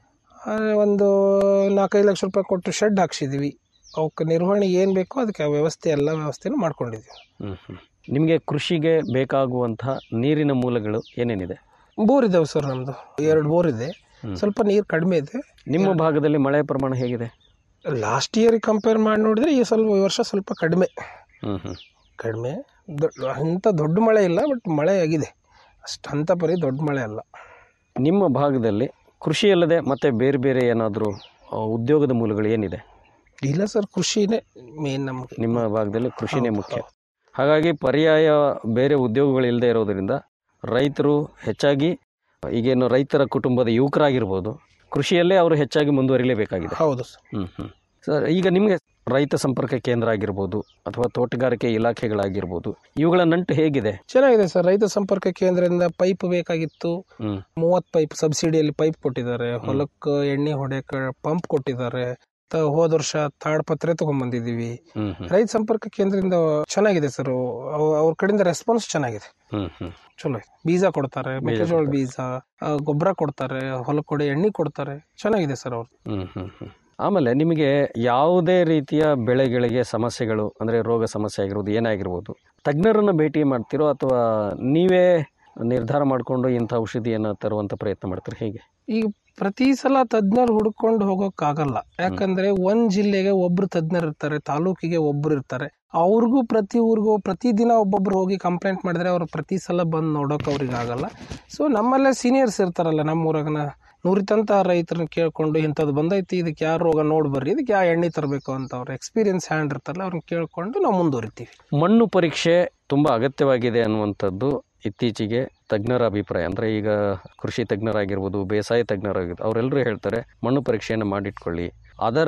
ಆ, ಒಂದು ನಾಲ್ಕೈದು ಲಕ್ಷ ರೂಪಾಯಿ ಕೊಟ್ಟು ಶೆಡ್ ಹಾಕ್ಸಿದ್ದೀವಿ ಅವಕ್ಕೆ ನಿರ್ವಹಣೆ ಏನು ಬೇಕೋ ಅದಕ್ಕೆ ಆ ವ್ಯವಸ್ಥೆ ಎಲ್ಲ ವ್ಯವಸ್ಥೆನೂ ಮಾಡ್ಕೊಂಡಿದ್ದೀವಿ
ಹ್ಮ್ ಹ್ಮ್ ನಿಮಗೆ ಕೃಷಿಗೆ ಬೇಕಾಗುವಂತಹ ನೀರಿನ ಮೂಲಗಳು ಏನೇನಿದೆ
ಬೋರ್ ಇದಾವೆ ಸರ್ ನಮ್ಮದು ಎರಡು ಬೋರ್ ಇದೆ ಸ್ವಲ್ಪ ನೀರು ಕಡಿಮೆ ಇದೆ
ನಿಮ್ಮ ಭಾಗದಲ್ಲಿ ಮಳೆ ಪ್ರಮಾಣ ಹೇಗಿದೆ
ಲಾಸ್ಟ್ ಇಯರಿಗೆ ಕಂಪೇರ್ ಮಾಡಿ ನೋಡಿದ್ರೆ ಈ ಸ್ವಲ್ಪ ಈ ವರ್ಷ ಸ್ವಲ್ಪ ಕಡಿಮೆ
ಹ್ಮ್ ಹ್ಮ್
ಕಡಿಮೆ ದೊಡ್ಡ ಅಂಥ ದೊಡ್ಡ ಮಳೆ ಇಲ್ಲ ಬಟ್ ಮಳೆ ಆಗಿದೆ ಅಷ್ಟು ಅಂಥ ಪರಿ ದೊಡ್ಡ ಮಳೆ ಅಲ್ಲ
ನಿಮ್ಮ ಭಾಗದಲ್ಲಿ ಕೃಷಿ ಅಲ್ಲದೆ ಮತ್ತೆ ಬೇರೆ ಬೇರೆ ಏನಾದರೂ ಉದ್ಯೋಗದ ಮೂಲಗಳು ಏನಿದೆ
ಇಲ್ಲ ಸರ್ ಕೃಷಿನೇ ಮೇನ್ ನಮಗೆ
ನಿಮ್ಮ ಭಾಗದಲ್ಲಿ ಕೃಷಿನೇ ಮುಖ್ಯ ಹಾಗಾಗಿ ಪರ್ಯಾಯ ಬೇರೆ ಉದ್ಯೋಗಗಳಿಲ್ಲದೆ ಇರೋದರಿಂದ ರೈತರು ಹೆಚ್ಚಾಗಿ ಈಗೇನು ರೈತರ ಕುಟುಂಬದ ಯುವಕರಾಗಿರ್ಬೋದು ಕೃಷಿಯಲ್ಲೇ ಅವರು ಹೆಚ್ಚಾಗಿ ಮುಂದುವರಿಲೇಬೇಕಾಗಿದೆ
ಹೌದು ಸರ್
ಹ್ಞೂ ಹ್ಞೂ ಸರ್ ಈಗ ನಿಮಗೆ ರೈತ ಸಂಪರ್ಕ ಕೇಂದ್ರ ಆಗಿರ್ಬೋದು ಅಥವಾ ತೋಟಗಾರಿಕೆ ಇಲಾಖೆಗಳಾಗಿರ್ಬೋದು ಇವುಗಳ ನಂಟು ಹೇಗಿದೆ
ಚೆನ್ನಾಗಿದೆ ಸರ್ ರೈತ ಸಂಪರ್ಕ ಕೇಂದ್ರದಿಂದ ಪೈಪ್ ಬೇಕಾಗಿತ್ತು
ಹ್ಮ್.
ಮೂವತ್ ಪೈಪ್ ಸಬ್ಸಿಡಿಯಲ್ಲಿ ಪೈಪ್ ಕೊಟ್ಟಿದ್ದಾರೆ ಹೊಲಕ್ಕೆ ಎಣ್ಣೆ ಹೊಡೆಯಕ್ಕೆ ಪಂಪ್ ಕೊಟ್ಟಿದ್ದಾರೆ ತ- ಹೋದ ವರ್ಷ ತಾಡ್ಪತ್ರೆ ತಗೊಂಡ್ಬಂದಿದೀವಿ
ಹ್ಮ್ ಹ್ಮ್
ರೈತ ಸಂಪರ್ಕ ಕೇಂದ್ರದಿಂದ ಚೆನ್ನಾಗಿದೆ ಸರ್ ಅವ್ರ ಕಡೆಯಿಂದ ರೆಸ್ಪಾನ್ಸ್ ಚೆನ್ನಾಗಿದೆ
ಹ್ಮ್ ಹ್ಮ್
ಚಲೋ ಇದೆ. ಬೀಜ ಕೊಡ್ತಾರೆ ಮೆಕ್ಕೆಜೋಳ ಬೀಜ ಗೊಬ್ಬರ ಕೊಡ್ತಾರೆ ಹೊಲಕ್ಕೆ ಕೊಡೆ ಎಣ್ಣೆ ಕೊಡ್ತಾರೆ ಚೆನ್ನಾಗಿದೆ ಸರ್ ಅವ್ರು
ಹ್ಮ್ ಹ್ಮ್ ಹ್ಮ್ ಆಮೇಲೆ ನಿಮಗೆ ಯಾವುದೇ ರೀತಿಯ ಬೆಳೆಗಳಿಗೆ ಸಮಸ್ಯೆಗಳು ಅಂದರೆ ರೋಗ ಸಮಸ್ಯೆ ಆಗಿರ್ಬೋದು ಏನಾಗಿರ್ಬೋದು ತಜ್ಞರನ್ನು ಭೇಟಿ ಮಾಡ್ತಿರೋ ಅಥವಾ ನೀವೇ ನಿರ್ಧಾರ ಮಾಡಿಕೊಂಡು ಇಂಥ ಔಷಧಿಯನ್ನು ತರುವಂಥ ಪ್ರಯತ್ನ ಮಾಡ್ತೀರಿ ಹೇಗೆ
ಈಗ ಪ್ರತಿ ಸಲ ತಜ್ಞರು ಹುಡ್ಕೊಂಡು ಹೋಗೋಕ್ಕಾಗಲ್ಲ ಯಾಕಂದ್ರೆ ಒಂದ್ ಜಿಲ್ಲೆಗೆ ಒಬ್ರು ತಜ್ಞರು ಇರ್ತಾರೆ ತಾಲೂಕಿಗೆ ಒಬ್ರು ಇರ್ತಾರೆ ಅವ್ರಿಗೂ ಪ್ರತಿ ಊರಿಗೂ ಪ್ರತಿ ದಿನ ಒಬ್ಬೊಬ್ರು ಹೋಗಿ ಕಂಪ್ಲೇಂಟ್ ಮಾಡಿದ್ರೆ ಅವ್ರು ಪ್ರತಿ ಸಲ ಬಂದು ನೋಡೋಕೆ ಅವ್ರಿಗೆ ಆಗಲ್ಲ ಸೊ ನಮ್ಮಲ್ಲೇ ಸೀನಿಯರ್ಸ್ ಇರ್ತಾರಲ್ಲ ನಮ್ಮ ಊರಾಗನ ನುರಿತಂತ ರೈತರನ್ನ ಕೇಳ್ಕೊಂಡು ಇಂಥದ್ದು ಬಂದೈತಿ ಇದಕ್ಕೆ ಯಾರು ರೋಗ ನೋಡಿ ಬರ್ರಿ ಇದಕ್ಕೆ ಯಾವ ಎಣ್ಣೆ ತರಬೇಕು ಅಂತ ಅವ್ರ ಎಕ್ಸ್ಪೀರಿಯನ್ಸ್ ಹ್ಯಾಂಡ್ ಇರ್ತಾರಲ್ಲ ಅವ್ರನ್ನ ಕೇಳ್ಕೊಂಡು ನಾವು ಮುಂದುವರಿತೀವಿ
ಮಣ್ಣು ಪರೀಕ್ಷೆ ತುಂಬ ಅಗತ್ಯವಾಗಿದೆ ಅನ್ನುವಂಥದ್ದು ಇತ್ತೀಚೆಗೆ ತಜ್ಞರ ಅಭಿಪ್ರಾಯ ಅಂದರೆ ಈಗ ಕೃಷಿ ತಜ್ಞರಾಗಿರ್ಬೋದು ಬೇಸಾಯ ತಜ್ಞರಾಗಿರ್ಬೋದು ಅವರೆಲ್ಲರೂ ಹೇಳ್ತಾರೆ ಮಣ್ಣು ಪರೀಕ್ಷೆಯನ್ನು ಮಾಡಿಟ್ಕೊಳ್ಳಿ ಅದರ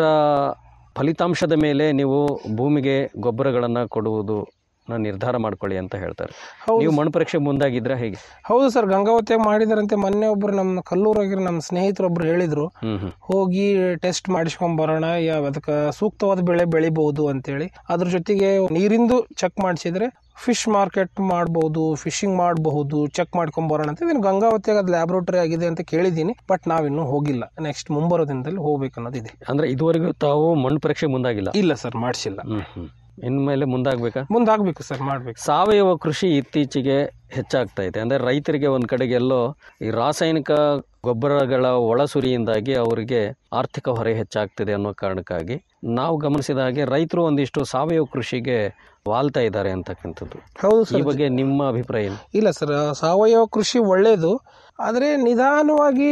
ಫಲಿತಾಂಶದ ಮೇಲೆ ನೀವು ಭೂಮಿಗೆ ಗೊಬ್ಬರಗಳನ್ನು ಕೊಡುವುದು ನಿರ್ಧಾರ ಮಾಡ್ಕೊಳ್ಳಿ ಅಂತ ಹೇಳ್ತಾರೆ
ಹೌದು
ನೀವು ಮಣ್ಣು ಪರೀಕ್ಷೆ ಮುಂದಾಗಿದ್ರೆ ಹೇಗೆ
ಹೌದು ಸರ್ ಗಂಗಾವತಿಯಾಗ ಮಾಡಿದಾರಂತೆ ಮೊನ್ನೆ ಒಬ್ರು ನಮ್ಮ ಕಲ್ಲೂರಾಗಿರೋ ನಮ್ಮ ಸ್ನೇಹಿತರೊಬ್ರು ಹೇಳಿದ್ರು
ಹ್ಮ್ ಹ್ಮ್
ಹೋಗಿ ಟೆಸ್ಟ್ ಮಾಡಿಸ್ಕೊಂಡ್ ಬರೋಣ ಯಾವ ಅದಕ್ಕೆ ಸೂಕ್ತವಾದ ಬೆಳೆ ಬೆಳಿಬಹುದು ಅಂತೇಳಿ ಅದ್ರ ಜೊತೆಗೆ ನೀರಿಂದು ಚೆಕ್ ಮಾಡಿಸಿದ್ರೆ ಫಿಶ್ ಮಾರ್ಕೆಟ್ ಮಾಡ್ಬೋದು ಫಿಶಿಂಗ್ ಮಾಡಬಹುದು ಚೆಕ್ ಮಾಡ್ಕೊಂಡ್ ಬರೋಣ ಅಂತ ಇದನ್ನು ಗಂಗಾವತಿಯಾಗ ಅದು ಲ್ಯಾಬ್ರೋಟರಿ ಆಗಿದೆ ಅಂತ ಕೇಳಿದ್ದೀನಿ ಬಟ್ ನಾವಿನ್ನೂ ಹೋಗಿಲ್ಲ ನೆಕ್ಸ್ಟ್ ಮುಂಬರೋ ದಿನದಲ್ಲಿ ಹೋಗ್ಬೇಕು ಅನ್ನೋದಿದೆ
ಅಂದ್ರೆ ಇದುವರೆಗೂ ತಾವು ಮಣ್ಣು ಪರೀಕ್ಷೆ ಮುಂದಾಗಿಲ್ಲ
ಇಲ್ಲ ಸರ್ ಮಾಡಿಸಿಲ್ಲ
ಹ್ಮ್ ಹ್ಮ್ ಇನ್ಮೇಲೆ ಮುಂದಾಗಬೇಕಾ
ಮುಂದಾಗಬೇಕು ಸರ್ ಮಾಡ್ಬೇಕು
ಸಾವಯವ ಕೃಷಿ ಇತ್ತೀಚೆಗೆ ಹೆಚ್ಚಾಗ್ತಾ ಇದೆ ಅಂದರೆ ರೈತರಿಗೆ ಒಂದು ಕಡೆಗೆಲ್ಲೋ ಈ ರಾಸಾಯನಿಕ ಗೊಬ್ಬರಗಳ ಒಳಸುರಿಯಿಂದಾಗಿ ಅವರಿಗೆ ಆರ್ಥಿಕ ಹೊರೆ ಹೆಚ್ಚಾಗ್ತಿದೆ ಅನ್ನೋ ಕಾರಣಕ್ಕಾಗಿ ನಾವು ಗಮನಿಸಿದ ಹಾಗೆ ರೈತರು ಒಂದಿಷ್ಟು ಸಾವಯವ ಕೃಷಿಗೆ ವಾಲ್ತಾ ಇದ್ದಾರೆ ಅಂತಕ್ಕಂಥದ್ದು
ಹೌದು
ಈ
ಸರ್
ಬಗ್ಗೆ ನಿಮ್ಮ ಅಭಿಪ್ರಾಯ ಏನು
ಇಲ್ಲ ಸರ್ ಸಾವಯವ ಕೃಷಿ ಒಳ್ಳೆಯದು ಆದರೆ ನಿಧಾನವಾಗಿ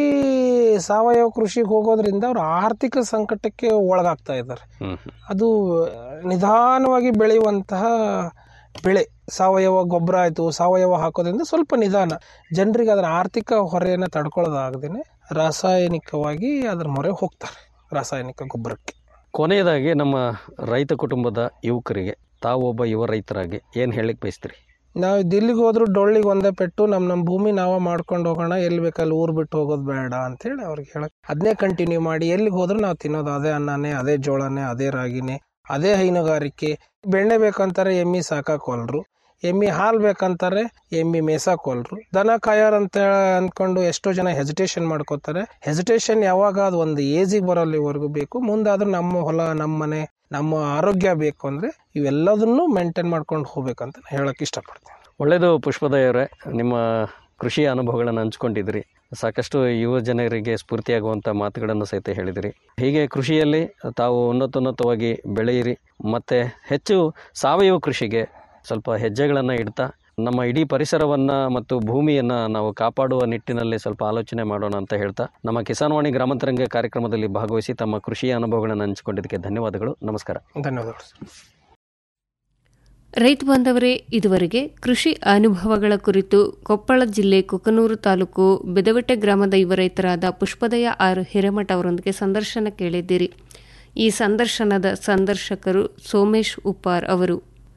ಸಾವಯವ ಕೃಷಿಗೆ ಹೋಗೋದ್ರಿಂದ ಅವರು ಆರ್ಥಿಕ ಸಂಕಟಕ್ಕೆ ಒಳಗಾಗ್ತಾ ಇದ್ದಾರೆ
ಹ್ಮ್ ಹ್ಮ್
ಅದು ನಿಧಾನವಾಗಿ ಬೆಳೆಯುವಂತಹ ಬೆಳೆ ಸಾವಯವ ಗೊಬ್ಬರ ಆಯಿತು ಸಾವಯವ ಹಾಕೋದ್ರಿಂದ ಸ್ವಲ್ಪ ನಿಧಾನ ಜನರಿಗೆ ಅದರ ಆರ್ಥಿಕ ಹೊರೆಯನ್ನು ತಡ್ಕೊಳ್ಳೋದಾಗದೇನೆ ರಾಸಾಯನಿಕವಾಗಿ ಅದರ ಮೊರೆ ಹೋಗ್ತಾರೆ ರಾಸಾಯನಿಕ ಗೊಬ್ಬರಕ್ಕೆ
ಕೊನೆಯದಾಗಿ ನಮ್ಮ ರೈತ ಕುಟುಂಬದ ಯುವಕರಿಗೆ ತಾವು ಒಬ್ಬ ಯುವ ರೈತರಾಗಿ ಏನು ಹೇಳಲಿಕ್ಕೆ ಬಯಸ್ತೀರಿ
ನಾವು ದಿಲ್ಲಿಗೆ ಹೋದ್ರು ಡೊಳ್ಳಿಗೆ ಒಂದೇ ಪೆಟ್ಟು ನಮ್ಮ ನಮ್ಮ ಭೂಮಿ ನಾವೇ ಮಾಡ್ಕೊಂಡು ಹೋಗೋಣ ಎಲ್ಲಿ ಬೇಕಲ್ಲಿ ಊರು ಬಿಟ್ಟು ಹೋಗೋದು ಬೇಡ ಅಂತೇಳಿ ಅವ್ರಿಗೆ ಹೇಳಕ್ ಅದನ್ನೇ ಕಂಟಿನ್ಯೂ ಮಾಡಿ ಎಲ್ಲಿಗೆ ಹೋದ್ರು ನಾವು ತಿನ್ನೋದು ಅದೇ ಅನ್ನನೇ ಅದೇ ಜೋಳನೇ ಅದೇ ರಾಗಿನೇ ಅದೇ ಹೈನುಗಾರಿಕೆ ಬೆಣ್ಣೆ ಬೇಕಂತಾರೆ ಎಮ್ಮಿ ಸಾಕಾಕೊಲ್ರು ಎಮ್ಮಿ ಹಾಲು ಬೇಕಂತಾರೆ ಎಮ್ಮಿ ಮೇಸಾಕೊಲ್ರು ದನ ಕಾಯೋರ್ ಅಂತ ಅಂದ್ಕೊಂಡು ಎಷ್ಟೋ ಜನ ಹೆಸಿಟೇಷನ್ ಮಾಡ್ಕೋತಾರೆ ಹೆಸಿಟೇಷನ್ ಯಾವಾಗ ಅದು ಒಂದು ಏಜಿಗೆ ಬರೋಲ್ಲಿವರೆಗೂ ಬೇಕು ಮುಂದಾದ್ರೂ ನಮ್ಮ ಹೊಲ ನಮ್ಮ ಮನೆ ನಮ್ಮ ಆರೋಗ್ಯ ಬೇಕು ಅಂದರೆ ಇವೆಲ್ಲದನ್ನೂ ಮೇಂಟೈನ್ ಮಾಡ್ಕೊಂಡು ಹೋಗ್ಬೇಕಂತ ನಾನು ಹೇಳಕ್ಕೆ ಇಷ್ಟಪಡ್ತೀನಿ
ಒಳ್ಳೆಯದು ಪುಷ್ಪದಯವರೇ ನಿಮ್ಮ ಕೃಷಿಯ ಅನುಭವಗಳನ್ನು ಹಂಚ್ಕೊಂಡಿದ್ರಿ ಸಾಕಷ್ಟು ಯುವ ಜನರಿಗೆ ಸ್ಫೂರ್ತಿಯಾಗುವಂಥ ಮಾತುಗಳನ್ನು ಸಹಿತ ಹೇಳಿದಿರಿ ಹೀಗೆ ಕೃಷಿಯಲ್ಲಿ ತಾವು ಉನ್ನತೋನ್ನತವಾಗಿ ಬೆಳೆಯಿರಿ ಮತ್ತು ಹೆಚ್ಚು ಸಾವಯವ ಕೃಷಿಗೆ ಸ್ವಲ್ಪ ಹೆಜ್ಜೆಗಳನ್ನು ಇಡ್ತಾ ನಮ್ಮ ಇಡೀ ಪರಿಸರವನ್ನು ಮತ್ತು ಭೂಮಿಯನ್ನು ನಾವು ಕಾಪಾಡುವ ನಿಟ್ಟಿನಲ್ಲಿ ಸ್ವಲ್ಪ ಆಲೋಚನೆ ಮಾಡೋಣ ಅಂತ ಹೇಳ್ತಾ ನಮ್ಮ ಕಿಸಾನ್ವಾಣಿ ಗ್ರಾಮಾಂತರಂಗ ಕಾರ್ಯಕ್ರಮದಲ್ಲಿ ಭಾಗವಹಿಸಿ ತಮ್ಮ ಕೃಷಿಯ ಅನುಭವಗಳನ್ನು ಹಂಚಿಕೊಂಡಿದ್ದಕ್ಕೆ ಧನ್ಯವಾದಗಳು ನಮಸ್ಕಾರ
ಧನ್ಯವಾದಗಳು
ರೈತ ಬಾಂಧವರೇ ಇದುವರೆಗೆ ಕೃಷಿ ಅನುಭವಗಳ ಕುರಿತು ಕೊಪ್ಪಳ ಜಿಲ್ಲೆ ಕುಕನೂರು ತಾಲೂಕು ಬೆದವೆಟ್ಟೆ ಗ್ರಾಮದ ಯುವ ರೈತರಾದ ಪುಷ್ಪದಯ ಆರ್ ಹಿರೇಮಠ ಅವರೊಂದಿಗೆ ಸಂದರ್ಶನ ಕೇಳಿದ್ದೀರಿ ಈ ಸಂದರ್ಶನದ ಸಂದರ್ಶಕರು ಸೋಮೇಶ್ ಉಪ್ಪಾರ್ ಅವರು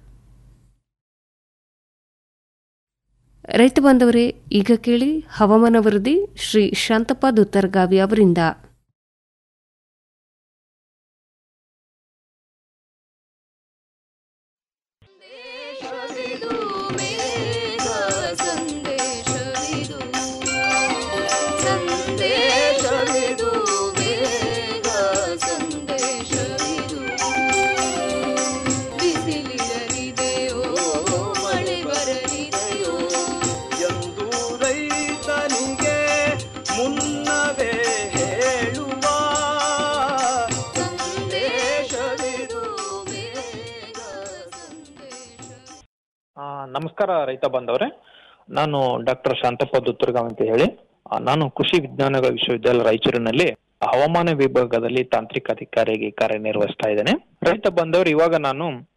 ರೈತ ಬಾಂಧವರೇ ಈಗ ಕೇಳಿ ಹವಾಮಾನ ವರದಿ ಶ್ರೀ ಶಾಂತಪ್ಪ ದುತ್ತರ್ಗಾವಿ ಅವರಿಂದ
ಎಂದು ರೈತನಿಗೆ ಮುನ್ನವೇ ಹೇಳುವ ಸಂದೇಶವಿದು
ಆ, ನಮಸ್ಕಾರ ರೈತ ಬಾಂಧವರೇ ನಾನು ಡಾಕ್ಟರ್ ಶಾಂತಪ್ಪ ದುತ್ತರ್ಗಾವ್ ಅಂತ ಹೇಳಿ ಆ, ನಾನು ಕೃಷಿ ವಿಜ್ಞಾನಗಳ ವಿಶ್ವವಿದ್ಯಾಲಯ ರಾಯಚೂರಿನಲ್ಲಿ ಹವಾಮಾನ ವಿಭಾಗದಲ್ಲಿ ತಾಂತ್ರಿಕ ಅಧಿಕಾರಿಯಾಗಿ ಕಾರ್ಯನಿರ್ವಹಿಸ್ತಾ ಇದ್ದೇನೆ ರೈತ ಬಾಂಧವರು ಇವಾಗ ನಾನು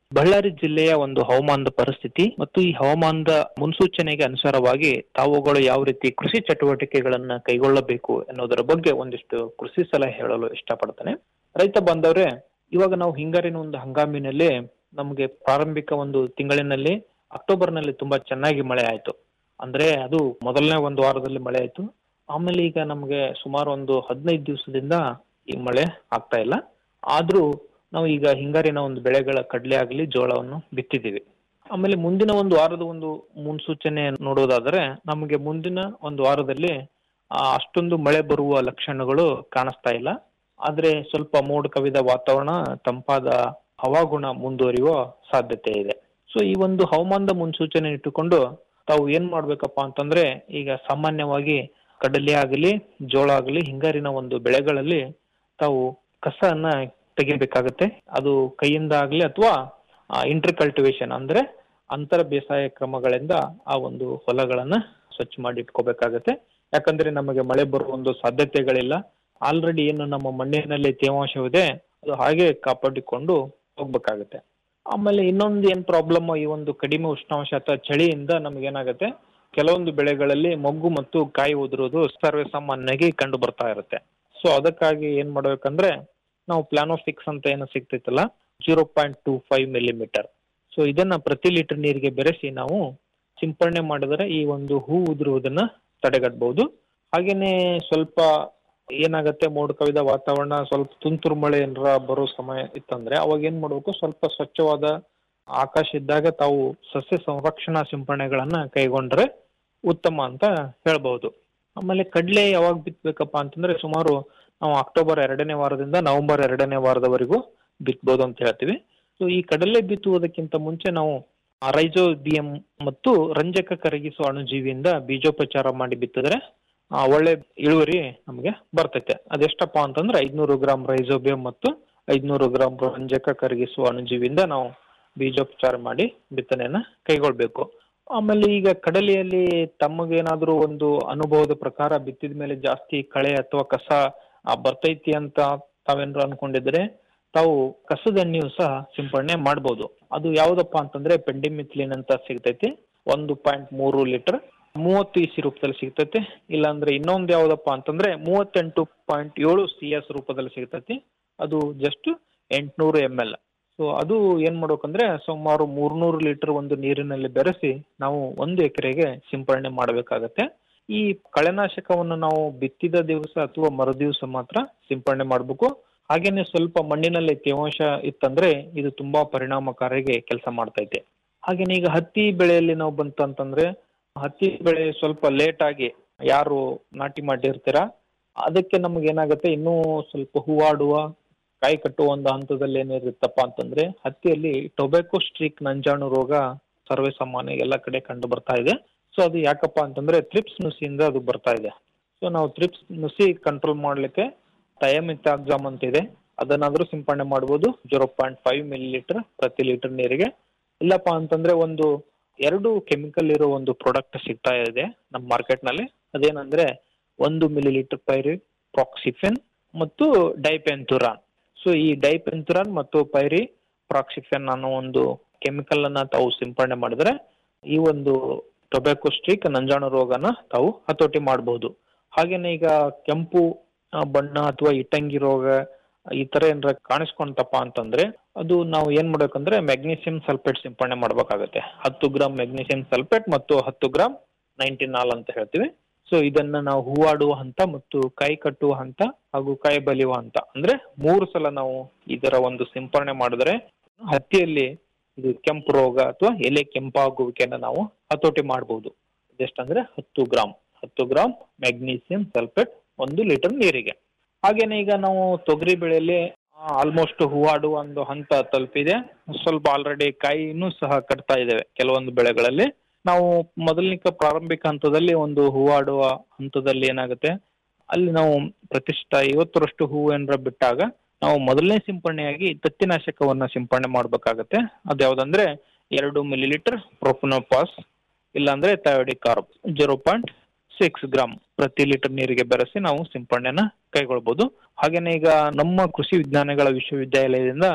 ಬಳ್ಳಾರಿ ಜಿಲ್ಲೆಯ ಒಂದು ಹವಾಮಾನದ ಪರಿಸ್ಥಿತಿ ಮತ್ತು ಈ ಹವಾಮಾನದ ಮುನ್ಸೂಚನೆಗೆ ಅನುಸಾರವಾಗಿ ತಾವುಗಳು ಯಾವ ರೀತಿ ಕೃಷಿ ಚಟುವಟಿಕೆಗಳನ್ನ ಕೈಗೊಳ್ಳಬೇಕು ಎನ್ನುವುದರ ಬಗ್ಗೆ ಒಂದಿಷ್ಟು ಕೃಷಿ ಸಲಹೆ ಹೇಳಲು ಇಷ್ಟಪಡ್ತೇನೆ ರೈತ ಬಾಂಧವ್ರೆ ಇವಾಗ ನಾವು ಹಿಂಗಾರಿನ ಒಂದು ಹಂಗಾಮಿನಲ್ಲಿ ನಮಗೆ ಪ್ರಾರಂಭಿಕ ಒಂದು ತಿಂಗಳಿನಲ್ಲಿ ಅಕ್ಟೋಬರ್ ನಲ್ಲಿ ತುಂಬಾ ಚೆನ್ನಾಗಿ ಮಳೆ ಆಯ್ತು ಅಂದ್ರೆ ಅದು ಮೊದಲನೇ ಒಂದು ವಾರದಲ್ಲಿ ಮಳೆ ಆಯ್ತು ಆಮೇಲೆ ಈಗ ನಮಗೆ ಸುಮಾರು ಒಂದು ಹದಿನೈದು ದಿವಸದಿಂದ ಈ ಮಳೆ ಆಗ್ತಾ ಇಲ್ಲ ಆದ್ರೂ ನಾವು ಈಗ ಹಿಂಗಾರಿನ ಒಂದು ಬೆಳೆಗಳ ಕಡಲೆ ಆಗಲಿ ಜೋಳವನ್ನು ಬಿತ್ತಿದ್ದೀವಿ ಆಮೇಲೆ ಮುಂದಿನ ಒಂದು ವಾರದ ಒಂದು ಮುನ್ಸೂಚನೆ ನೋಡೋದಾದ್ರೆ ನಮಗೆ ಮುಂದಿನ ಒಂದು ವಾರದಲ್ಲಿ ಆ, ಅಷ್ಟೊಂದು ಮಳೆ ಬರುವ ಲಕ್ಷಣಗಳು ಕಾಣಿಸ್ತಾ ಇಲ್ಲ ಆದ್ರೆ ಸ್ವಲ್ಪ ಮೋಡ ಕವಿದ ವಾತಾವರಣ ತಂಪಾದ ಹವಾಗುಣ ಮುಂದುವರಿಯುವ ಸಾಧ್ಯತೆ ಇದೆ ಸೊ ಈ ಒಂದು ಹವಾಮಾನದ ಮುನ್ಸೂಚನೆ ಇಟ್ಟುಕೊಂಡು ತಾವು ಏನ್ ಮಾಡ್ಬೇಕಪ್ಪ ಅಂತಂದ್ರೆ ಈಗ ಸಾಮಾನ್ಯವಾಗಿ ಕಡಲೆ ಆಗಲಿ ಜೋಳ ಆಗಲಿ ಹಿಂಗಾರಿನ ಒಂದು ಬೆಳೆಗಳಲ್ಲಿ ತಾವು ಕಸವನ್ನ ತೆಗಿಬೇಕಾಗತ್ತೆ ಅದು ಕೈಯಿಂದ ಆಗ್ಲಿ ಅಥವಾ ಇಂಟರ್ ಕಲ್ಟಿವೇಶನ್ ಅಂದ್ರೆ ಅಂತರ ಬೇಸಾಯ ಕ್ರಮಗಳಿಂದ ಆ ಒಂದು ಹೊಲಗಳನ್ನ ಸ್ವಚ್ಛ ಮಾಡಿ ಇಟ್ಕೋಬೇಕಾಗತ್ತೆ ಯಾಕಂದ್ರೆ ನಮಗೆ ಮಳೆ ಬರುವ ಒಂದು ಸಾಧ್ಯತೆಗಳಿಲ್ಲ ಆಲ್ರೆಡಿ ಏನು ನಮ್ಮ ಮಣ್ಣಿನಲ್ಲಿ ತೇವಾಂಶವಿದೆ ಅದು ಹಾಗೆ ಕಾಪಾಡಿಕೊಂಡು ಹೋಗ್ಬೇಕಾಗತ್ತೆ ಆಮೇಲೆ ಇನ್ನೊಂದು ಏನ್ ಪ್ರಾಬ್ಲಮ್ ಈ ಒಂದು ಕಡಿಮೆ ಉಷ್ಣಾಂಶ ಅಥವಾ ಚಳಿಯಿಂದ ನಮಗೇನಾಗತ್ತೆ ಕೆಲವೊಂದು ಬೆಳೆಗಳಲ್ಲಿ ಮೊಗ್ಗು ಮತ್ತು ಕಾಯಿ ಉದುರೋದು ಸರ್ವೇ ಸಾಮಾನ್ಯವಾಗಿ ಕಂಡು ಬರ್ತಾ ಇರುತ್ತೆ ಸೊ ಅದಕ್ಕಾಗಿ ಏನ್ ಮಾಡ್ಬೇಕಂದ್ರೆ ನಾವು ಪ್ಲಾನೋಫಿಕ್ಸ್ ಅಂತ ಏನು ಸಿಗ್ತೈತಲ್ಲ zero point two five millimetre so ಇದನ್ನ ಪ್ರತಿ ಲೀಟರ್ ನೀರಿಗೆ ಬೆರೆಸಿ ನಾವು ಸಿಂಪರಣೆ ಮಾಡಿದರೆ ಈ ಒಂದು ಹೂ ಉದುರುವುದನ್ನ ತಡೆಗಟ್ಟಬಹುದು ಹಾಗೇನೆ ಸ್ವಲ್ಪ ಏನಾಗತ್ತೆ ಮೋಡ ಕವಿದ ವಾತಾವರಣ ಸ್ವಲ್ಪ ತುಂತುರು ಮಳೆ ಏನಾರ ಬರೋ ಸಮಯ ಇತ್ತಂದ್ರೆ ಅವಾಗ ಏನ್ ಮಾಡ್ಬೇಕು ಸ್ವಲ್ಪ ಸ್ವಚ್ಛವಾದ ಆಕಾಶ ಇದ್ದಾಗ ತಾವು ಸಸ್ಯ ಸಂರಕ್ಷಣಾ ಸಿಂಪರಣೆಗಳನ್ನ ಕೈಗೊಂಡ್ರೆ ಉತ್ತಮ ಅಂತ ಹೇಳ್ಬಹುದು ಆಮೇಲೆ ಕಡ್ಲೆ ಯಾವಾಗ ಬಿತ್ತಬೇಕಪ್ಪ ಅಂತಂದ್ರೆ ಸುಮಾರು ನಾವು ಅಕ್ಟೋಬರ್ ಎರಡನೇ ವಾರದಿಂದ ನವೆಂಬರ್ ಎರಡನೇ ವಾರದವರೆಗೂ ಬಿತ್ತಬಹುದು ಅಂತ ಹೇಳ್ತೀವಿ ಸೊ ಈ ಕಡಲೆ ಬಿತ್ತುವುದಕ್ಕಿಂತ ಮುಂಚೆ ನಾವು ರೈಜೋಬಿಯಂ ಮತ್ತು ರಂಜಕ ಕರಗಿಸುವ ಅಣುಜೀವಿಯಿಂದ ಬೀಜೋಪಚಾರ ಮಾಡಿ ಬಿತ್ತಿದ್ರೆ ಆ, ಒಳ್ಳೆ ಇಳುವರಿ ನಮಗೆ ಬರ್ತೈತೆ ಅದೆಷ್ಟಪ್ಪ ಅಂತಂದ್ರೆ ಐದ್ನೂರು ಗ್ರಾಂ ರೈಜೋಬಿಯಂ ಮತ್ತು ಐದ್ನೂರು ಗ್ರಾಂ ರಂಜಕ ಕರಗಿಸುವ ಅಣುಜೀವಿಯಿಂದ ನಾವು ಬೀಜೋಪಚಾರ ಮಾಡಿ ಬಿತ್ತನೆಯನ್ನ ಕೈಗೊಳ್ಬೇಕು ಆಮೇಲೆ ಈಗ ಕಡಲೆಯಲ್ಲಿ ತಮಗೇನಾದ್ರೂ ಒಂದು ಅನುಭವದ ಪ್ರಕಾರ ಬಿತ್ತಿದ ಮೇಲೆ ಜಾಸ್ತಿ ಕಳೆ ಅಥವಾ ಕಸ ಆ, ಬರ್ತೈತಿ ಅಂತ ತಾವೇನಾದ್ರು ಅನ್ಕೊಂಡಿದ್ರೆ ತಾವು ಕಸದ ಎಣ್ಣೆಯು ಸಹ ಸಿಂಪಡಣೆ ಮಾಡ್ಬೋದು ಅದು ಯಾವ್ದಪ್ಪ ಅಂತಂದ್ರೆ ಪೆಂಡಿಮಿಥ್ಲಿನ್ ಅಂತ ಸಿಗ್ತೈತಿ ಒಂದು ಪಾಯಿಂಟ್ ಮೂರು ಲೀಟರ್ ಮೂವತ್ತು ಇಸಿ ರೂಪದಲ್ಲಿ ಸಿಗ್ತೈತಿ ಇಲ್ಲಾಂದ್ರೆ ಇನ್ನೊಂದು ಯಾವ್ದಪ್ಪ ಅಂತಂದ್ರೆ ಮೂವತ್ತೆಂಟು ಪಾಯಿಂಟ್ ಏಳು ಸಿ ಎಸ್ ರೂಪದಲ್ಲಿ ಸಿಗ್ತೈತಿ ಅದು ಜಸ್ಟ್ ಎಂಟ್ನೂರು ಎಮ್ ಎಲ್ ಸೊ ಅದು ಏನ್ ಮಾಡ್ಬೇಕಂದ್ರೆ ಸುಮಾರು ಮೂರ್ನೂರು ಲೀಟರ್ ಒಂದು ನೀರಿನಲ್ಲಿ ಬೆರೆಸಿ ನಾವು ಒಂದು ಎಕರೆಗೆ ಸಿಂಪರಣೆ ಮಾಡಬೇಕಾಗತ್ತೆ ಈ ಕಳೆನಾಶಕವನ್ನು ನಾವು ಬಿತ್ತಿದ ದಿವಸ ಅಥವಾ ಮರುದಿವಸ ಮಾತ್ರ ಸಿಂಪರಣೆ ಮಾಡಬೇಕು ಹಾಗೇನೆ ಸ್ವಲ್ಪ ಮಣ್ಣಿನಲ್ಲಿ ತೇವಾಂಶ ಇತ್ತಂದ್ರೆ ಇದು ತುಂಬಾ ಪರಿಣಾಮಕಾರಿಗೆ ಕೆಲಸ ಮಾಡ್ತೈತೆ ಹಾಗೇನೆ ಈಗ ಹತ್ತಿ ಬೆಳೆಯಲ್ಲಿ ನಾವು ಬಂತಂತಂದ್ರೆ ಹತ್ತಿ ಬೆಳೆ ಸ್ವಲ್ಪ ಲೇಟ್ ಆಗಿ ಯಾರು ನಾಟಿ ಮಾಡಿರ್ತೀರಾ ಅದಕ್ಕೆ ನಮ್ಗೆ ಏನಾಗುತ್ತೆ ಇನ್ನೂ ಸ್ವಲ್ಪ ಹೂವಾಡುವ ಕಾಯಿ ಕಟ್ಟುವ ಒಂದು ಹಂತದಲ್ಲಿ ಏನಿರುತ್ತಪ್ಪ ಅಂತಂದ್ರೆ ಹತ್ತಿಯಲ್ಲಿ ಟೊಬ್ಯಾಕೋ ಸ್ಟ್ರೀಕ್ ನಂಜಾಣು ರೋಗ ಸರ್ವೇ ಸಾಮಾನ್ಯ ಎಲ್ಲ ಕಡೆ ಕಂಡು ಬರ್ತಾ ಇದೆ ಸೊ ಅದು ಯಾಕಪ್ಪ ಅಂತಂದ್ರೆ ಥ್ರಿಪ್ಸ್ ನುಸಿಯಿಂದ ಅದು ಬರ್ತಾ ಇದೆ ಸೊ ನಾವು ಥ್ರಿಪ್ಸ್ ನುಸಿ ಕಂಟ್ರೋಲ್ ಮಾಡ್ಲಿಕ್ಕೆ ಥಯಮಿತಾಕ್ಸಾಮ್ ಅಂತ ಇದೆ ಅದನ್ನಾದ್ರೂ ಸಿಂಪಡಣೆ ಮಾಡ್ಬೋದು zero point five millilitre ಪ್ರತಿ ಲೀಟರ್ ನೀರಿಗೆ ಇಲ್ಲಪ್ಪ ಅಂತಂದ್ರೆ ಒಂದು ಎರಡು ಕೆಮಿಕಲ್ ಇರೋ ಒಂದು ಪ್ರಾಡಕ್ಟ್ ಸಿಗ್ತಾ ಇದೆ ನಮ್ಮ ಮಾರ್ಕೆಟ್ ನಲ್ಲಿ ಅದೇನಂದ್ರೆ ಒಂದು ಮಿಲಿ ಲೀಟರ್ ಪೈರಿ ಪ್ರಾಕ್ಸಿಫೆನ್ ಮತ್ತು ಡೈಪೆಂಥುರಾನ್ ಸೊ ಈ ಡೈಪೆಂಥುರಾನ್ ಮತ್ತು ಪೈರಿ ಪ್ರಾಕ್ಸಿಫೆನ್ ಅನ್ನೋ ಒಂದು ಕೆಮಿಕಲ್ ಅನ್ನ ತಾವು ಸಿಂಪಡಣೆ ಮಾಡಿದ್ರೆ ಈ ಒಂದು ಟೊಬ್ಯಾಕೋ ಸ್ಟ್ರೀಕ್ ನಂಜಾಣು ರೋಗನ ತಾವು ಹತೋಟಿ ಮಾಡಬಹುದು ಹಾಗೇನೆ ಈಗ ಕೆಂಪು ಆ, ಬಣ್ಣ ಅಥವಾ ಇಟ್ಟಂಗಿ ರೋಗ ಈ ತರ ಏನಾರ ಕಾಣಿಸ್ಕೊಂತಪ್ಪ ಅಂತಂದ್ರೆ ಅದು ನಾವು ಏನ್ ಮಾಡ್ಬೇಕಂದ್ರೆ ಮೆಗ್ನೀಸಿಯಂ ಸಲ್ಫೇಟ್ ಸಿಂಪಡಣೆ ಮಾಡ್ಬೇಕಾಗತ್ತೆ ಹತ್ತು ಗ್ರಾಮ್ ಮೆಗ್ನೀಸಿಯಂ ಸಲ್ಫೇಟ್ ಮತ್ತು ಹತ್ತು ಗ್ರಾಮ್ ನೈಂಟಿನಾಲ್ ಅಂತ ಹೇಳ್ತೀವಿ ಸೊ ಇದನ್ನ ನಾವು ಹೂವಾಡುವ ಹಂತ ಮತ್ತು ಕಾಯಿ ಕಟ್ಟುವ ಹಂತ ಹಾಗೂ ಕಾಯಿ ಬಲಿಯುವ ಹಂತ ಅಂದ್ರೆ ಮೂರು ಸಲ ನಾವು ಇದರ ಒಂದು ಸಿಂಪರಣೆ ಮಾಡಿದ್ರೆ ಹತ್ತಿಯಲ್ಲಿ ಇದು ಕೆಂಪು ರೋಗ ಅಥವಾ ಎಲೆ ಕೆಂಪಾಗುವಿಕೆಯನ್ನ ನಾವು ಹತೋಟಿ ಮಾಡಬಹುದು ಇದೆಷ್ಟಂದ್ರೆ ಹತ್ತು ಗ್ರಾಮ್ ಹತ್ತು ಗ್ರಾಮ್ ಮೆಗ್ನೀಸಿಯಂ ಸಲ್ಫೇಟ್ ಒಂದು ಲೀಟರ್ ನೀರಿಗೆ ಹಾಗೇನೆ ಈಗ ನಾವು ತೊಗರಿ ಬೆಳೆಯಲ್ಲಿ ಆಲ್ಮೋಸ್ಟ್ ಹೂವಾಡುವ ಒಂದು ಹಂತ ತಲುಪಿದೆ ಸ್ವಲ್ಪ ಆಲ್ರೆಡಿ ಕಾಯಿನೂ ಸಹ ಕಟ್ತಾ ಇದ್ದೇವೆ ಕೆಲವೊಂದು ಬೆಳೆಗಳಲ್ಲಿ ನಾವು ಮೊದಲನಿಕ ಪ್ರಾರಂಭಿಕ ಹಂತದಲ್ಲಿ ಒಂದು ಹೂವಾಡುವ ಹಂತದಲ್ಲಿ ಏನಾಗುತ್ತೆ ಅಲ್ಲಿ ನಾವು ಪ್ರತಿಷ್ಠ ಐವತ್ತರಷ್ಟು ಹೂವು ಏನಾರ ಬಿಟ್ಟಾಗ ನಾವು ಮೊದಲನೇ ಸಿಂಪರಣೆಯಾಗಿ ತತ್ತಿನಾಶಕವನ್ನ ಸಿಂಪರಣೆ ಮಾಡ್ಬೇಕಾಗತ್ತೆ ಅದ್ಯಾವ್ದಂದ್ರೆ ಎರಡು ಮಿಲಿ ಲೀಟರ್ ಪ್ರೊಪನೋಪಾಸ್ ಇಲ್ಲಾಂದ್ರೆ thiodicarb zero point six gram ಪ್ರತಿ ಲೀಟರ್ ನೀರಿಗೆ ಬೆರೆಸಿ ನಾವು ಸಿಂಪರಣೆನ ಕೈಗೊಳ್ಬಹುದು ಹಾಗೇನೆ ಈಗ ನಮ್ಮ ಕೃಷಿ ವಿಜ್ಞಾನಗಳ ವಿಶ್ವವಿದ್ಯಾಲಯದಿಂದ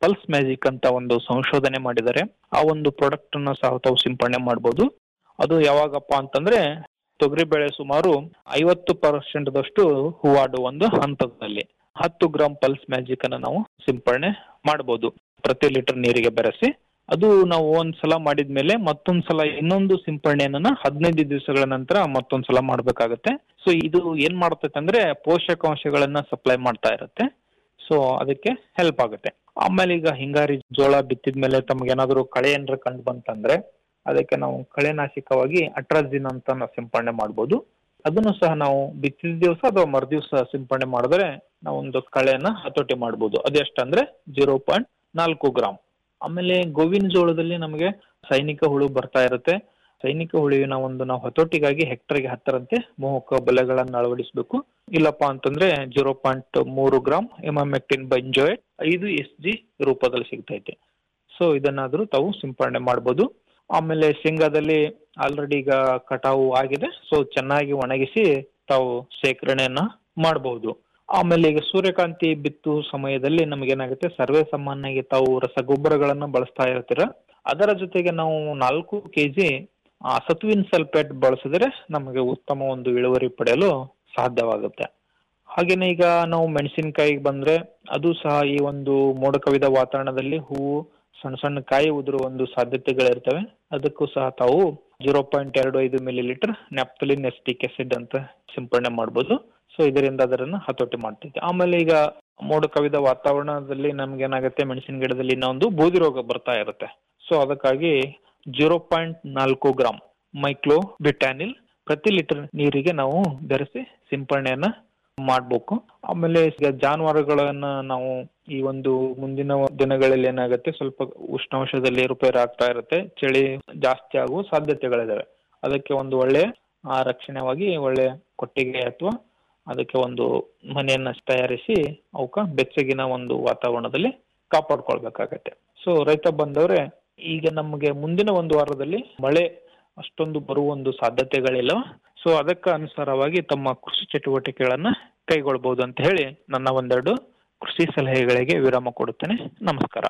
ಪಲ್ಸ್ ಮ್ಯಾಜಿಕ್ ಅಂತ ಒಂದು ಸಂಶೋಧನೆ ಮಾಡಿದ್ದಾರೆ ಆ ಒಂದು ಪ್ರಾಡಕ್ಟ್ ಅನ್ನ ಸಹ ತಾವು ಸಿಂಪಡಣೆ ಮಾಡಬಹುದು ಅದು ಯಾವಾಗಪ್ಪ ಅಂತಂದ್ರೆ ತೊಗರಿ ಬೆಳೆ ಸುಮಾರು ಐವತ್ತು ಪರ್ಸೆಂಟ್ ದಷ್ಟು ಹೂವಾಡುವ ಒಂದು ಹಂತದಲ್ಲಿ ಹತ್ತು ಗ್ರಾಂ ಪಲ್ಸ್ ಮ್ಯಾಜಿಕ್ ಅನ್ನ ನಾವು ಸಿಂಪಡಣೆ ಮಾಡಬಹುದು ಪ್ರತಿ ಲೀಟರ್ ನೀರಿಗೆ ಬೆರೆಸಿ ಅದು ನಾವು ಒಂದ್ಸಲ ಮಾಡಿದ್ಮೇಲೆ ಮತ್ತೊಂದ್ಸಲ ಇನ್ನೊಂದು ಸಿಂಪಡಣೆಯನ್ನ ಹದಿನೈದು ದಿವಸಗಳ ನಂತರ ಮತ್ತೊಂದ್ಸಲ ಮಾಡ್ಬೇಕಾಗತ್ತೆ ಸೊ ಇದು ಏನ್ ಮಾಡ್ತೈತೆ ಅಂದ್ರೆ ಪೋಷಕಾಂಶಗಳನ್ನ ಸಪ್ಲೈ ಮಾಡ್ತಾ ಇರುತ್ತೆ ಸೊ ಅದಕ್ಕೆ ಹೆಲ್ಪ್ ಆಗುತ್ತೆ ಆಮೇಲೆ ಈಗ ಹಿಂಗಾರಿ ಜೋಳ ಬಿತ್ತಿದ್ಮೇಲೆ ತಮ್ಗೇನಾದ್ರು ಕಳೆ ಏನಾರ ಕಂಡು ಬಂತಂದ್ರೆ ಅದಕ್ಕೆ ನಾವು ಕಳೆನಾಶಕವಾಗಿ ಅಟ್ರಾಜಿನ್ ಅಂತ ನಾವು ಸಿಂಪಡಣೆ ಮಾಡ್ಬೋದು ಅದನ್ನು ಸಹ ನಾವು ಬಿತ್ತಿದ ದಿವಸ ಅಥವಾ ಮರುದಿವಸ ಸಿಂಪಡಣೆ ಮಾಡಿದ್ರೆ ನಾವು ಒಂದು ಕಳೆಯನ್ನ ಹತೋಟಿ ಮಾಡ್ಬೋದು ಅದೆಷ್ಟಂದ್ರೆ ಜೀರೋ ಪಾಯಿಂಟ್ ನಾಲ್ಕು ಗ್ರಾಮ್ ಆಮೇಲೆ ಗೋವಿನ ಜೋಳದಲ್ಲಿ ನಮಗೆ ಸೈನಿಕ ಹುಳು ಬರ್ತಾ ಇರುತ್ತೆ ಸೈನಿಕ ಹುಳುವಿನ ಒಂದು ನಾವು ಹತೋಟಿಗಾಗಿ ಹೆಕ್ಟರ್ಗೆ ಹತ್ತರಂತೆ ಮೋಹಕ ಬಲೆಗಳನ್ನ ಅಳವಡಿಸಬೇಕು ಇಲ್ಲಪ್ಪ ಅಂತಂದ್ರೆ ಜೀರೋ ಪಾಯಿಂಟ್ ಮೂರು ಗ್ರಾಮ್ ಎಮಾಮೆಕ್ಟಿನ್ ಬಂಜೋಯ್ ಐದು ಎಸ್ ಜಿ ರೂಪದಲ್ಲಿ ಸಿಗ್ತೈತೆ ಸೊ ಇದನ್ನಾದ್ರೂ ತಾವು ಸಿಂಪಡಣೆ ಮಾಡ್ಬೋದು ಆಮೇಲೆ ಶೇಂಗಾದಲ್ಲಿ ಆಲ್ರೆಡಿ ಈಗ ಕಟಾವು ಆಗಿದೆ ಸೊ ಚೆನ್ನಾಗಿ ಒಣಗಿಸಿ ತಾವು ಶೇಖರಣೆಯನ್ನ ಮಾಡಬಹುದು ಆಮೇಲೆ ಈಗ ಸೂರ್ಯಕಾಂತಿ ಬಿತ್ತು ಸಮಯದಲ್ಲಿ ನಮಗೇನಾಗುತ್ತೆ ಸರ್ವೇ ಸಾಮಾನ್ಯವಾಗಿ ತಾವು ರಸಗೊಬ್ಬರಗಳನ್ನ ಬಳಸ್ತಾ ಇರ್ತೀರ ಅದರ ಜೊತೆಗೆ ನಾವು ನಾಲ್ಕು ಕೆಜಿ ಸತುವಿನ್ ಸಲ್ಫೇಟ್ ಬಳಸಿದ್ರೆ ನಮಗೆ ಉತ್ತಮ ಒಂದು ಇಳುವರಿ ಪಡೆಯಲು ಸಾಧ್ಯವಾಗುತ್ತೆ ಹಾಗೇನೆ ಈಗ ನಾವು ಮೆಣಸಿನಕಾಯಿಗೆ ಬಂದ್ರೆ ಅದು ಸಹ ಈ ಒಂದು ಮೋಡ ಕವಿದ ವಾತಾವರಣದಲ್ಲಿ ಹೂವು ಸಣ್ಣ ಸಣ್ಣ ಕಾಯಿ ಉದುರುವ ಒಂದು ಸಾಧ್ಯತೆಗಳಿರ್ತವೆ ಅದಕ್ಕೂ ಸಹ ತಾವು ಜೀರೋ ಪಾಯಿಂಟ್ ಎರಡು ಐದು millilitre naphthalene acetic acid ಅಂತ ಸಿಂಪಡಣೆ ಮಾಡ್ಬೋದು ಸೊ ಇದರಿಂದ ಅದರನ್ನ ಹತೋಟಿ ಮಾಡ್ತೈತೆ ಆಮೇಲೆ ಈಗ ಮೋಡ ಕವಿದ ವಾತಾವರಣದಲ್ಲಿ ನಮ್ಗೆ ಏನಾಗುತ್ತೆ ಮೆಣಸಿನ ಗಿಡದಲ್ಲಿ ಇನ್ನೊಂದು ಬೂದಿ ರೋಗ ಬರ್ತಾ ಇರುತ್ತೆ ಸೊ ಅದಕ್ಕಾಗಿ ಜೀರೋ ಪಾಯಿಂಟ್ ನಾಲ್ಕು ಗ್ರಾಮ್ ಮೈಕ್ಲೋ ಬಿಟ್ಯಾನಿಲ್ ಪ್ರತಿ ಲೀಟರ್ ನೀರಿಗೆ ನಾವು ಬೆರೆಸಿ ಸಿಂಪಡಣೆಯನ್ನ ಮಾಡ್ಬೇಕು ಆಮೇಲೆ ಈಗ ಜಾನುವಾರುಗಳನ್ನ ನಾವು ಈ ಒಂದು ಮುಂದಿನ ದಿನಗಳಲ್ಲಿ ಏನಾಗುತ್ತೆ ಸ್ವಲ್ಪ ಉಷ್ಣಾಂಶದಲ್ಲಿ ಏರುಪೇರು ಆಗ್ತಾ ಇರುತ್ತೆ ಚಳಿ ಜಾಸ್ತಿ ಆಗುವ ಸಾಧ್ಯತೆಗಳಿದಾವೆ ಅದಕ್ಕೆ ಒಂದು ಒಳ್ಳೆ ಆ ರಕ್ಷಣೆವಾಗಿ ಒಳ್ಳೆ ಕೊಟ್ಟಿಗೆ ಅಥವಾ ಅದಕ್ಕೆ ಒಂದು ಮನೆಯನ್ನ ತಯಾರಿಸಿ ಅವಕ್ಕ ಬೆಚ್ಚಗಿನ ಒಂದು ವಾತಾವರಣದಲ್ಲಿ ಕಾಪಾಡ್ಕೊಳ್ಬೇಕಾಗತ್ತೆ ಸೊ ರೈತ ಬಂದವ್ರೆ ಈಗ ನಮಗೆ ಮುಂದಿನ ಒಂದು ವಾರದಲ್ಲಿ ಮಳೆ ಅಷ್ಟೊಂದು ಬರುವ ಒಂದು ಸಾಧ್ಯತೆಗಳಿಲ್ಲ ಸೊ ಅದಕ್ಕೆ ಅನುಸಾರವಾಗಿ ತಮ್ಮ ಕೃಷಿ ಚಟುವಟಿಕೆಗಳನ್ನ ಕೈಗೊಳ್ಬಹುದು ಅಂತ ಹೇಳಿ ನನ್ನ ಒಂದೆರಡು ಕೃಷಿ ಸಲಹೆಗಳಿಗೆ ವಿರಾಮ ಕೊಡುತ್ತೇನೆ ನಮಸ್ಕಾರ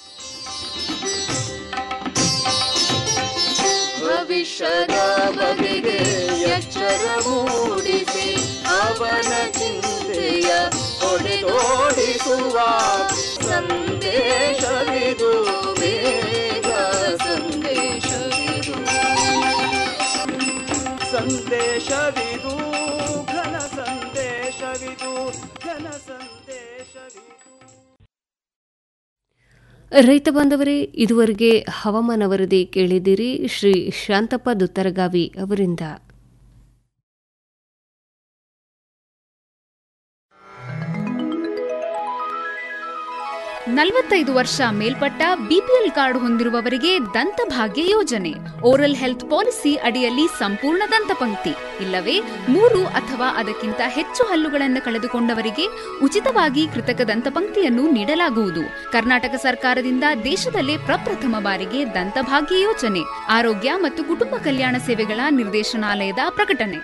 ಭವಿಷ್ಯದ ಬಗೆಗೆ ಎಚ್ಚರ ಮೂಡಿಸಿ ಅವನ ಚಿಂತೆಯ ಹೊಡೆದೋಡಿಸುವ ಸಂದೇಶವಿದು ಬೇಗ ಸಂದೇಶವಿದು ಸಂದೇಶವಿದು ಘನ ಸಂದೇಶವಿದು ಘನ ಸಂದೇಶವಿದು
ರೈತ ಬಾಂಧವರೇ ಇದುವರೆಗೆ ಹವಾಮಾನ ವರದಿ ಕೇಳಿದಿರಿ ಶ್ರೀ ಶಾಂತಪ್ಪ ದುತ್ತರಗಾವಿ ಅವರಿಂದ
ನಲವತ್ತೈದು ವರ್ಷ ಮೇಲ್ಪಟ್ಟ ಬಿಪಿಎಲ್ ಕಾರ್ಡ್ ಹೊಂದಿರುವವರಿಗೆ ದಂತಭಾಗ್ಯ ಯೋಜನೆ ಓರಲ್ ಹೆಲ್ತ್ ಪಾಲಿಸಿ ಅಡಿಯಲ್ಲಿ ಸಂಪೂರ್ಣ ದಂತಪಂಕ್ತಿ ಇಲ್ಲವೇ ಮೂರು ಅಥವಾ ಅದಕ್ಕಿಂತ ಹೆಚ್ಚು ಹಲ್ಲುಗಳನ್ನು ಕಳೆದುಕೊಂಡವರಿಗೆ ಉಚಿತವಾಗಿ ಕೃತಕ ದಂತಪಂಕ್ತಿಯನ್ನು ನೀಡಲಾಗುವುದು ಕರ್ನಾಟಕ ಸರ್ಕಾರದಿಂದ ದೇಶದಲ್ಲೇ ಪ್ರಪ್ರಥಮ ಬಾರಿಗೆ ದಂತಭಾಗ್ಯ ಯೋಜನೆ ಆರೋಗ್ಯ ಮತ್ತು ಕುಟುಂಬ ಕಲ್ಯಾಣ ಸೇವೆಗಳ ನಿರ್ದೇಶನಾಲಯದ ಪ್ರಕಟಣೆ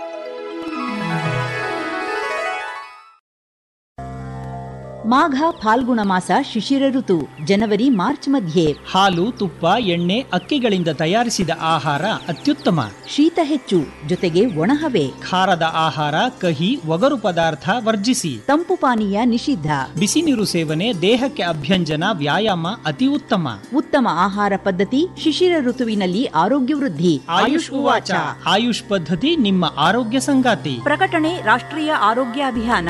ಮಾಘ ಫಾಲ್ಗುಣ ಮಾಸ ಶಿಶಿರ ಋತು ಜನವರಿ ಮಾರ್ಚ್ ಮಧ್ಯೆ
ಹಾಲು ತುಪ್ಪ ಎಣ್ಣೆ ಅಕ್ಕಿಗಳಿಂದ ತಯಾರಿಸಿದ ಆಹಾರ ಅತ್ಯುತ್ತಮ
ಶೀತ ಹೆಚ್ಚು ಜೊತೆಗೆ ಒಣಹವೆ
ಖಾರದ ಆಹಾರ ಕಹಿ ಒಗರು ಪದಾರ್ಥ ವರ್ಜಿಸಿ
ತಂಪು ಪಾನೀಯ ನಿಷಿದ್ಧ
ಬಿಸಿ ನೀರು ಸೇವನೆ ದೇಹಕ್ಕೆ ಅಭ್ಯಂಜನ ವ್ಯಾಯಾಮ ಅತಿ ಉತ್ತಮ
ಉತ್ತಮ ಆಹಾರ ಪದ್ಧತಿ ಶಿಶಿರ ಋತುವಿನಲ್ಲಿ ಆರೋಗ್ಯ ವೃದ್ಧಿ
ಆಯುಷ್ ಉವಾಚ ಆಯುಷ್ ಪದ್ಧತಿ ನಿಮ್ಮ ಆರೋಗ್ಯ ಸಂಗಾತಿ
ಪ್ರಕಟಣೆ ರಾಷ್ಟ್ರೀಯ ಆರೋಗ್ಯ ಅಭಿಯಾನ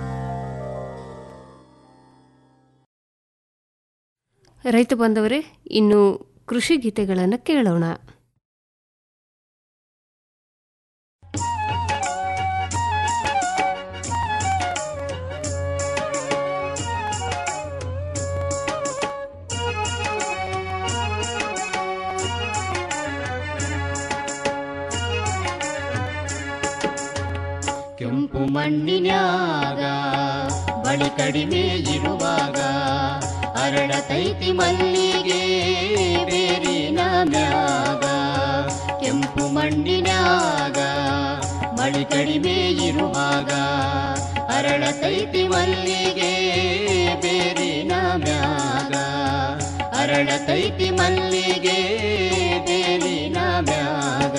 ರೈತ ಬಾಂಧವರೇ ಇನ್ನು ಕೃಷಿ ಗೀತೆಗಳನ್ನು ಕೇಳೋಣ
ಕೆಂಪು ಮಣ್ಣಿನ್ಯಾಗ ಬಳಿ ಕಡಿಮೆ ಇರುವಾಗ ಅರಳತೈತಿ ಮಲ್ಲಿಗೆ ಬೇರಿನ ಮ್ಯಾಗ ಕೆಂಪು ಮಣ್ಣಿನ್ಯಾಗ ಮಳಿ ಕಡಿಮೆ ಇರುವಾಗ ಅರಳತೈತಿ ಮಲ್ಲಿಗೆ ಬೇರಿನ ಮ್ಯಾಗ ಅರಳತೈತಿ ಮಲ್ಲಿಗೆ ಬೇರಿನ ಮ್ಯಾಗ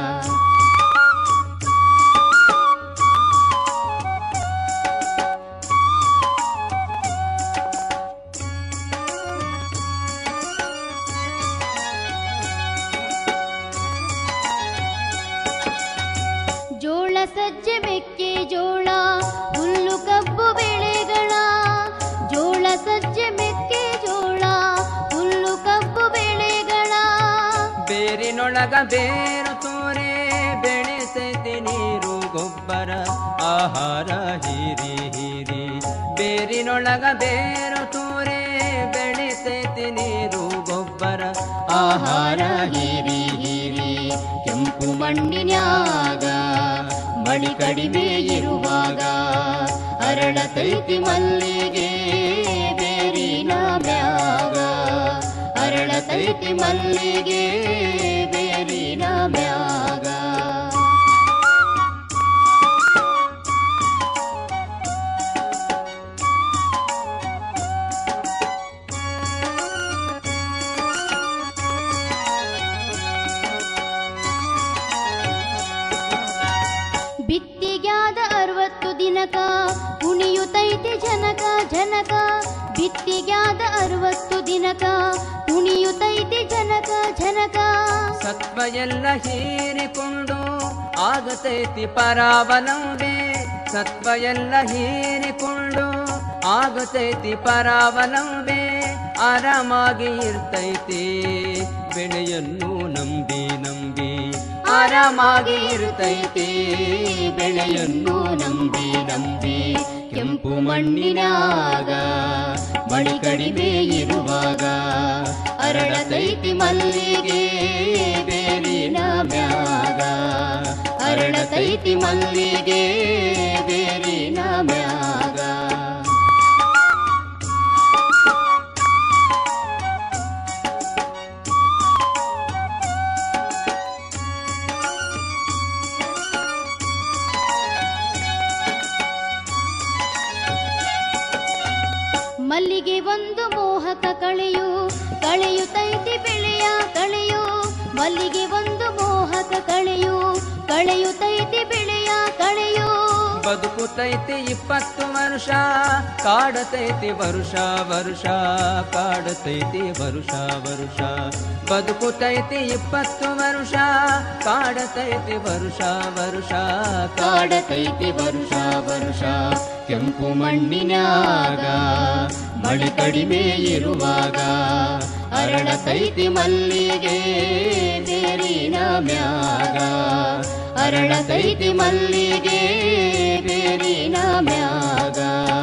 ಜೋಳ ಸಜ್ಜೆ ಮೆಕ್ಕೆ ಜೋಳ ಹುಲ್ಲು ಕಬ್ಬು ಬೆಳೆಗಳ ಜೋಳ ಸಜ್ಜೆ ಮೆಕ್ಕೆ ಜೋಳ ಹುಲ್ಲು ಕಬ್ಬು ಬೆಳೆಗಳ
ಬೇರಿನೊಳಗ ಬೇರು ತೋರೆ ಬೆಳೆಸೈತಿ ನೀರು ಗೊಬ್ಬರ ಆಹಾರ ಹೀರಿ ಹೀರಿ ಬೇರಿನೊಳಗ ಬೇರು ತೋರೆ ಬೆಳೆಸೈತಿ ನೀರು ಗೊಬ್ಬರ
ಆಹಾರ ಹೀರಿ ಹೀರಿ ಕೆಂಪು ಮಣ್ಣಿನ್ಯಾಗ ಮಳಿ ಕಡಿಮೆ ಇರುವಾಗ ಅರಳತೈತಿ ಮಲ್ಲಿಗೆ ಬೇರಿನ ಮ್ಯಾಗ ಅರಳತೈತಿ ಮಲ್ಲಿಗೆ ಬೇರಿನ ಮ್ಯಾಗ
ಬಿತ್ತಿಗ್ಯಾದ ಅರವತ್ತು ದಿನಕ ಕುಣಿಯುತ್ತೈತಿ ಜನಕ ಜನಕ ಬಿತ್ತಿಗ್ಯಾದ ಅರವತ್ತು ದಿನಕ ಕುಣಿಯುತ್ತೈತಿ ಜನಕ ಜನಕ
ಸತ್ವ ಎಲ್ಲ ಹೀರಿಕೊಂಡು ಆಗತೈತಿ ಪರಾವಲಂಬೆ ಸತ್ವ ಎಲ್ಲ ಹೀರಿಕೊಂಡು ಆಗತೈತಿ ಪರಾವಲಂಬೆ ಆರಾಮಾಗಿ ಇರ್ತೈತಿ ಬೆಳೆಯನ್ನು ನಂಬಿ ನಂಬಿ
ಆರಾಮಾಗಿ ಇರ್ತೈತಿ ಬೆಳೆಯನ್ನು ನಂಬಿ ನಂಬಿ ಕೆಂಪು ಮಣ್ಣಿನಾಗ ಮಳಿ ಕಡಿಮೆ ಇರುವಾಗ ಅರಳತೈತಿ ಮಲ್ಲಿಗೆ ಬೇರಿನ ಮ್ಯಾಗ ಅರಳತೈತಿ ಮಲ್ಲಿಗೆ ಬೇರಿನ ಮ್ಯಾಗ
ಮಲ್ಲಿಗೆ ಒಂದು ಮೋಹಕ ಕಳೆಯು ಕಳೆಯುತ್ತೈತಿ ಬೆಳೆಯ ಕಳೆಯು ಮಲ್ಲಿಗೆ ಒಂದು ಮೋಹಕ ಕಳೆಯು ಕಳೆಯುತ್ತೈತಿ ಬೆಳೆಯ ಕಳೆಯು
ಬದುಕುತೈತಿ ಇಪ್ಪತ್ತು ವರ್ಷ ಕಾಡತೈತಿ ವರುಷ ವರುಷ ಕಾಡತೈತಿ ವರುಷ ವರುಷ ಬದುಕುತೈತಿ ಇಪ್ಪತ್ತು ವರ್ಷ ಕಾಡತೈತಿ ವರುಷ ವರುಷ
ಕಾಡತೈತಿ ವರುಷ ವರುಷ ಕೆಂಪು ಮಣ್ಣಿನ್ಯಾಗ ಮಳಿ ಕಡಿಮೆ ಇರುವಾಗ ಅರಳತೈತಿ ಮಲ್ಲಿಗೆ ಬೇರಿನ ಮ್ಯಾಗ ಅರಳತೈತಿ ಮಲ್ಲಿಗೆ ಬೇರಿನ ಮ್ಯಾಗ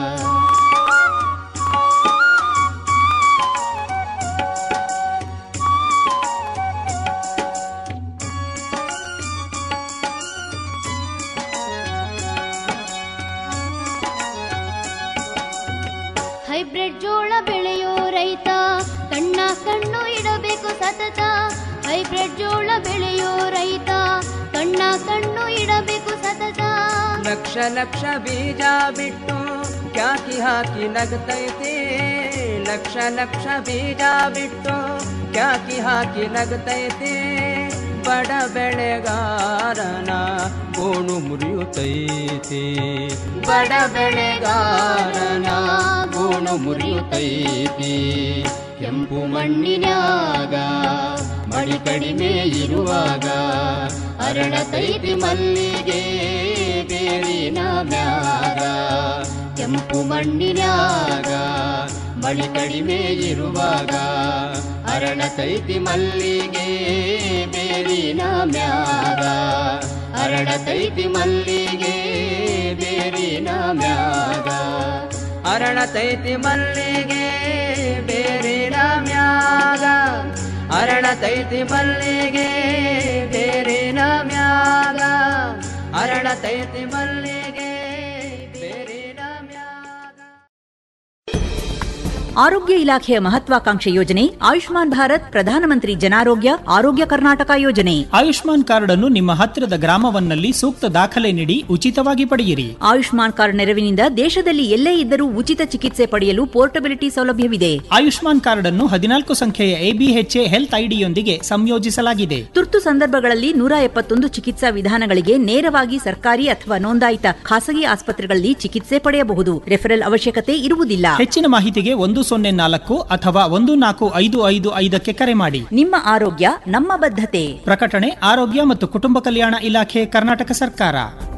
ಹೈಬ್ರಿಡ್ ಜೋಳ ಬೆಳೆಯೋ ರೈತ ಕಣ್ಣ ಕಣ್ಣು ಇಡಬೇಕು ಸತತ ಹೈಬ್ರಿಡ್ ಜೋಳ ಬೆಳೆಯೋ ರೈತ ಕಣ್ಣ ಕಣ್ಣು ಇಡಬೇಕು ಸತತ
ಲಕ್ಷ ಲಕ್ಷ ಬೀಜ ಬಿಟ್ಟು ಕ್ಯಾಕಿ ಹಾಕಿ ನಗತೈತಿ ಲಕ್ಷ ಲಕ್ಷ ಬೀಜ ಬಿಟ್ಟು ಕ್ಯಾಕಿ ಹಾಕಿ ನಗತೈತಿ ಬಡ ಬೆಳೆಗಾರನ ಗೋಣು ಮುರಿಯುತ್ತೈತಿ
ಬಡ ಬೆಳೆಗಾರನ ಗೋಣು ಮುರಿಯುತ್ತೈತಿ ಕೆಂಪು ಮಣ್ಣಿನ್ಯಾಗ ಮಳಿ ಕಡಿಮೆ ಇರುವಾಗ ಅರಳತೈತಿ ಮಲ್ಲಿಗೆ ಬೇರಿನ ಮ್ಯಾಗ ಕೆಂಪು ಮಣ್ಣಿನ್ಯಾಗ ಮಳಿ ಕಡಿಮೆ ಇರುವಾಗ ಅರಳತೈತಿ ಮಲ್ಲಿಗೆ ಬೇರಿನ ಮ್ಯಾಗ ಅರಳತೈತಿ ಮಲ್ಲಿಗೆ ಬೇರಿನ ಮ್ಯಾಗ
ಅರಳತೈತಿ ಮಲ್ಲಿಗೆ ಬೇರಿನ ಮ್ಯಾಗ ಅರಳತೈತಿ ಮಲ್ಲಿಗೆ ಬೇರಿನ ಮ್ಯಾಗ ಅರಳತೈತಿ ಮಲ್ಲಿಗೆ ಬೇರಿನ ಮ್ಯಾಗ
ಆರೋಗ್ಯ ಇಲಾಖೆಯ ಮಹತ್ವಾಕಾಂಕ್ಷೆ ಯೋಜನೆ ಆಯುಷ್ಮಾನ್ ಭಾರತ್ ಪ್ರಧಾನಮಂತ್ರಿ ಜನಾರೋಗ್ಯ ಆರೋಗ್ಯ ಕರ್ನಾಟಕ ಯೋಜನೆ
ಆಯುಷ್ಮಾನ್ ಕಾರ್ಡ್ ಅನ್ನು ನಿಮ್ಮ ಹತ್ತಿರದ ಗ್ರಾಮವನ್ನಲ್ಲಿ ಸೂಕ್ತ ದಾಖಲೆ ನೀಡಿ ಉಚಿತವಾಗಿ ಪಡೆಯಿರಿ
ಆಯುಷ್ಮಾನ್ ಕಾರ್ಡ್ ನೆರವಿನಿಂದ ದೇಶದಲ್ಲಿ ಎಲ್ಲೇ ಇದ್ದರೂ ಉಚಿತ ಚಿಕಿತ್ಸೆ ಪಡೆಯಲು ಪೋರ್ಟಬಿಲಿಟಿ ಸೌಲಭ್ಯವಿದೆ
ಆಯುಷ್ಮಾನ್ ಕಾರ್ಡ್ ಅನ್ನು ಹದಿನಾಲ್ಕು ಸಂಖ್ಯೆಯ ಎಬಿಎಚ್ಎ ಹೆಲ್ತ್ ಐಡಿಯೊಂದಿಗೆ ಸಂಯೋಜಿಸಲಾಗಿದೆ
ತುರ್ತು ಸಂದರ್ಭಗಳಲ್ಲಿ ನೂರ ಎಪ್ಪತ್ತೊಂದು ಚಿಕಿತ್ಸಾ ವಿಧಾನಗಳಿಗೆ ನೇರವಾಗಿ ಸರ್ಕಾರಿ ಅಥವಾ ನೋಂದಾಯಿತ ಖಾಸಗಿ ಆಸ್ಪತ್ರೆಗಳಲ್ಲಿ ಚಿಕಿತ್ಸೆ ಪಡೆಯಬಹುದು ರೆಫರಲ್ ಅವಶ್ಯಕತೆ ಇರುವುದಿಲ್ಲ
ಹೆಚ್ಚಿನ ಮಾಹಿತಿಗೆ ಒಂದು ಸೊನ್ನೆ ನಾಲ್ಕು ಅಥವಾ ಒಂದು ನಾಲ್ಕು ಐದು ಐದು ಐದಕ್ಕೆ ಕರೆ ಮಾಡಿ
ನಿಮ್ಮ ಆರೋಗ್ಯ ನಮ್ಮ ಬದ್ಧತೆ
ಪ್ರಕಟಣೆ ಆರೋಗ್ಯ ಮತ್ತು ಕುಟುಂಬ ಕಲ್ಯಾಣ ಇಲಾಖೆ ಕರ್ನಾಟಕ ಸರ್ಕಾರ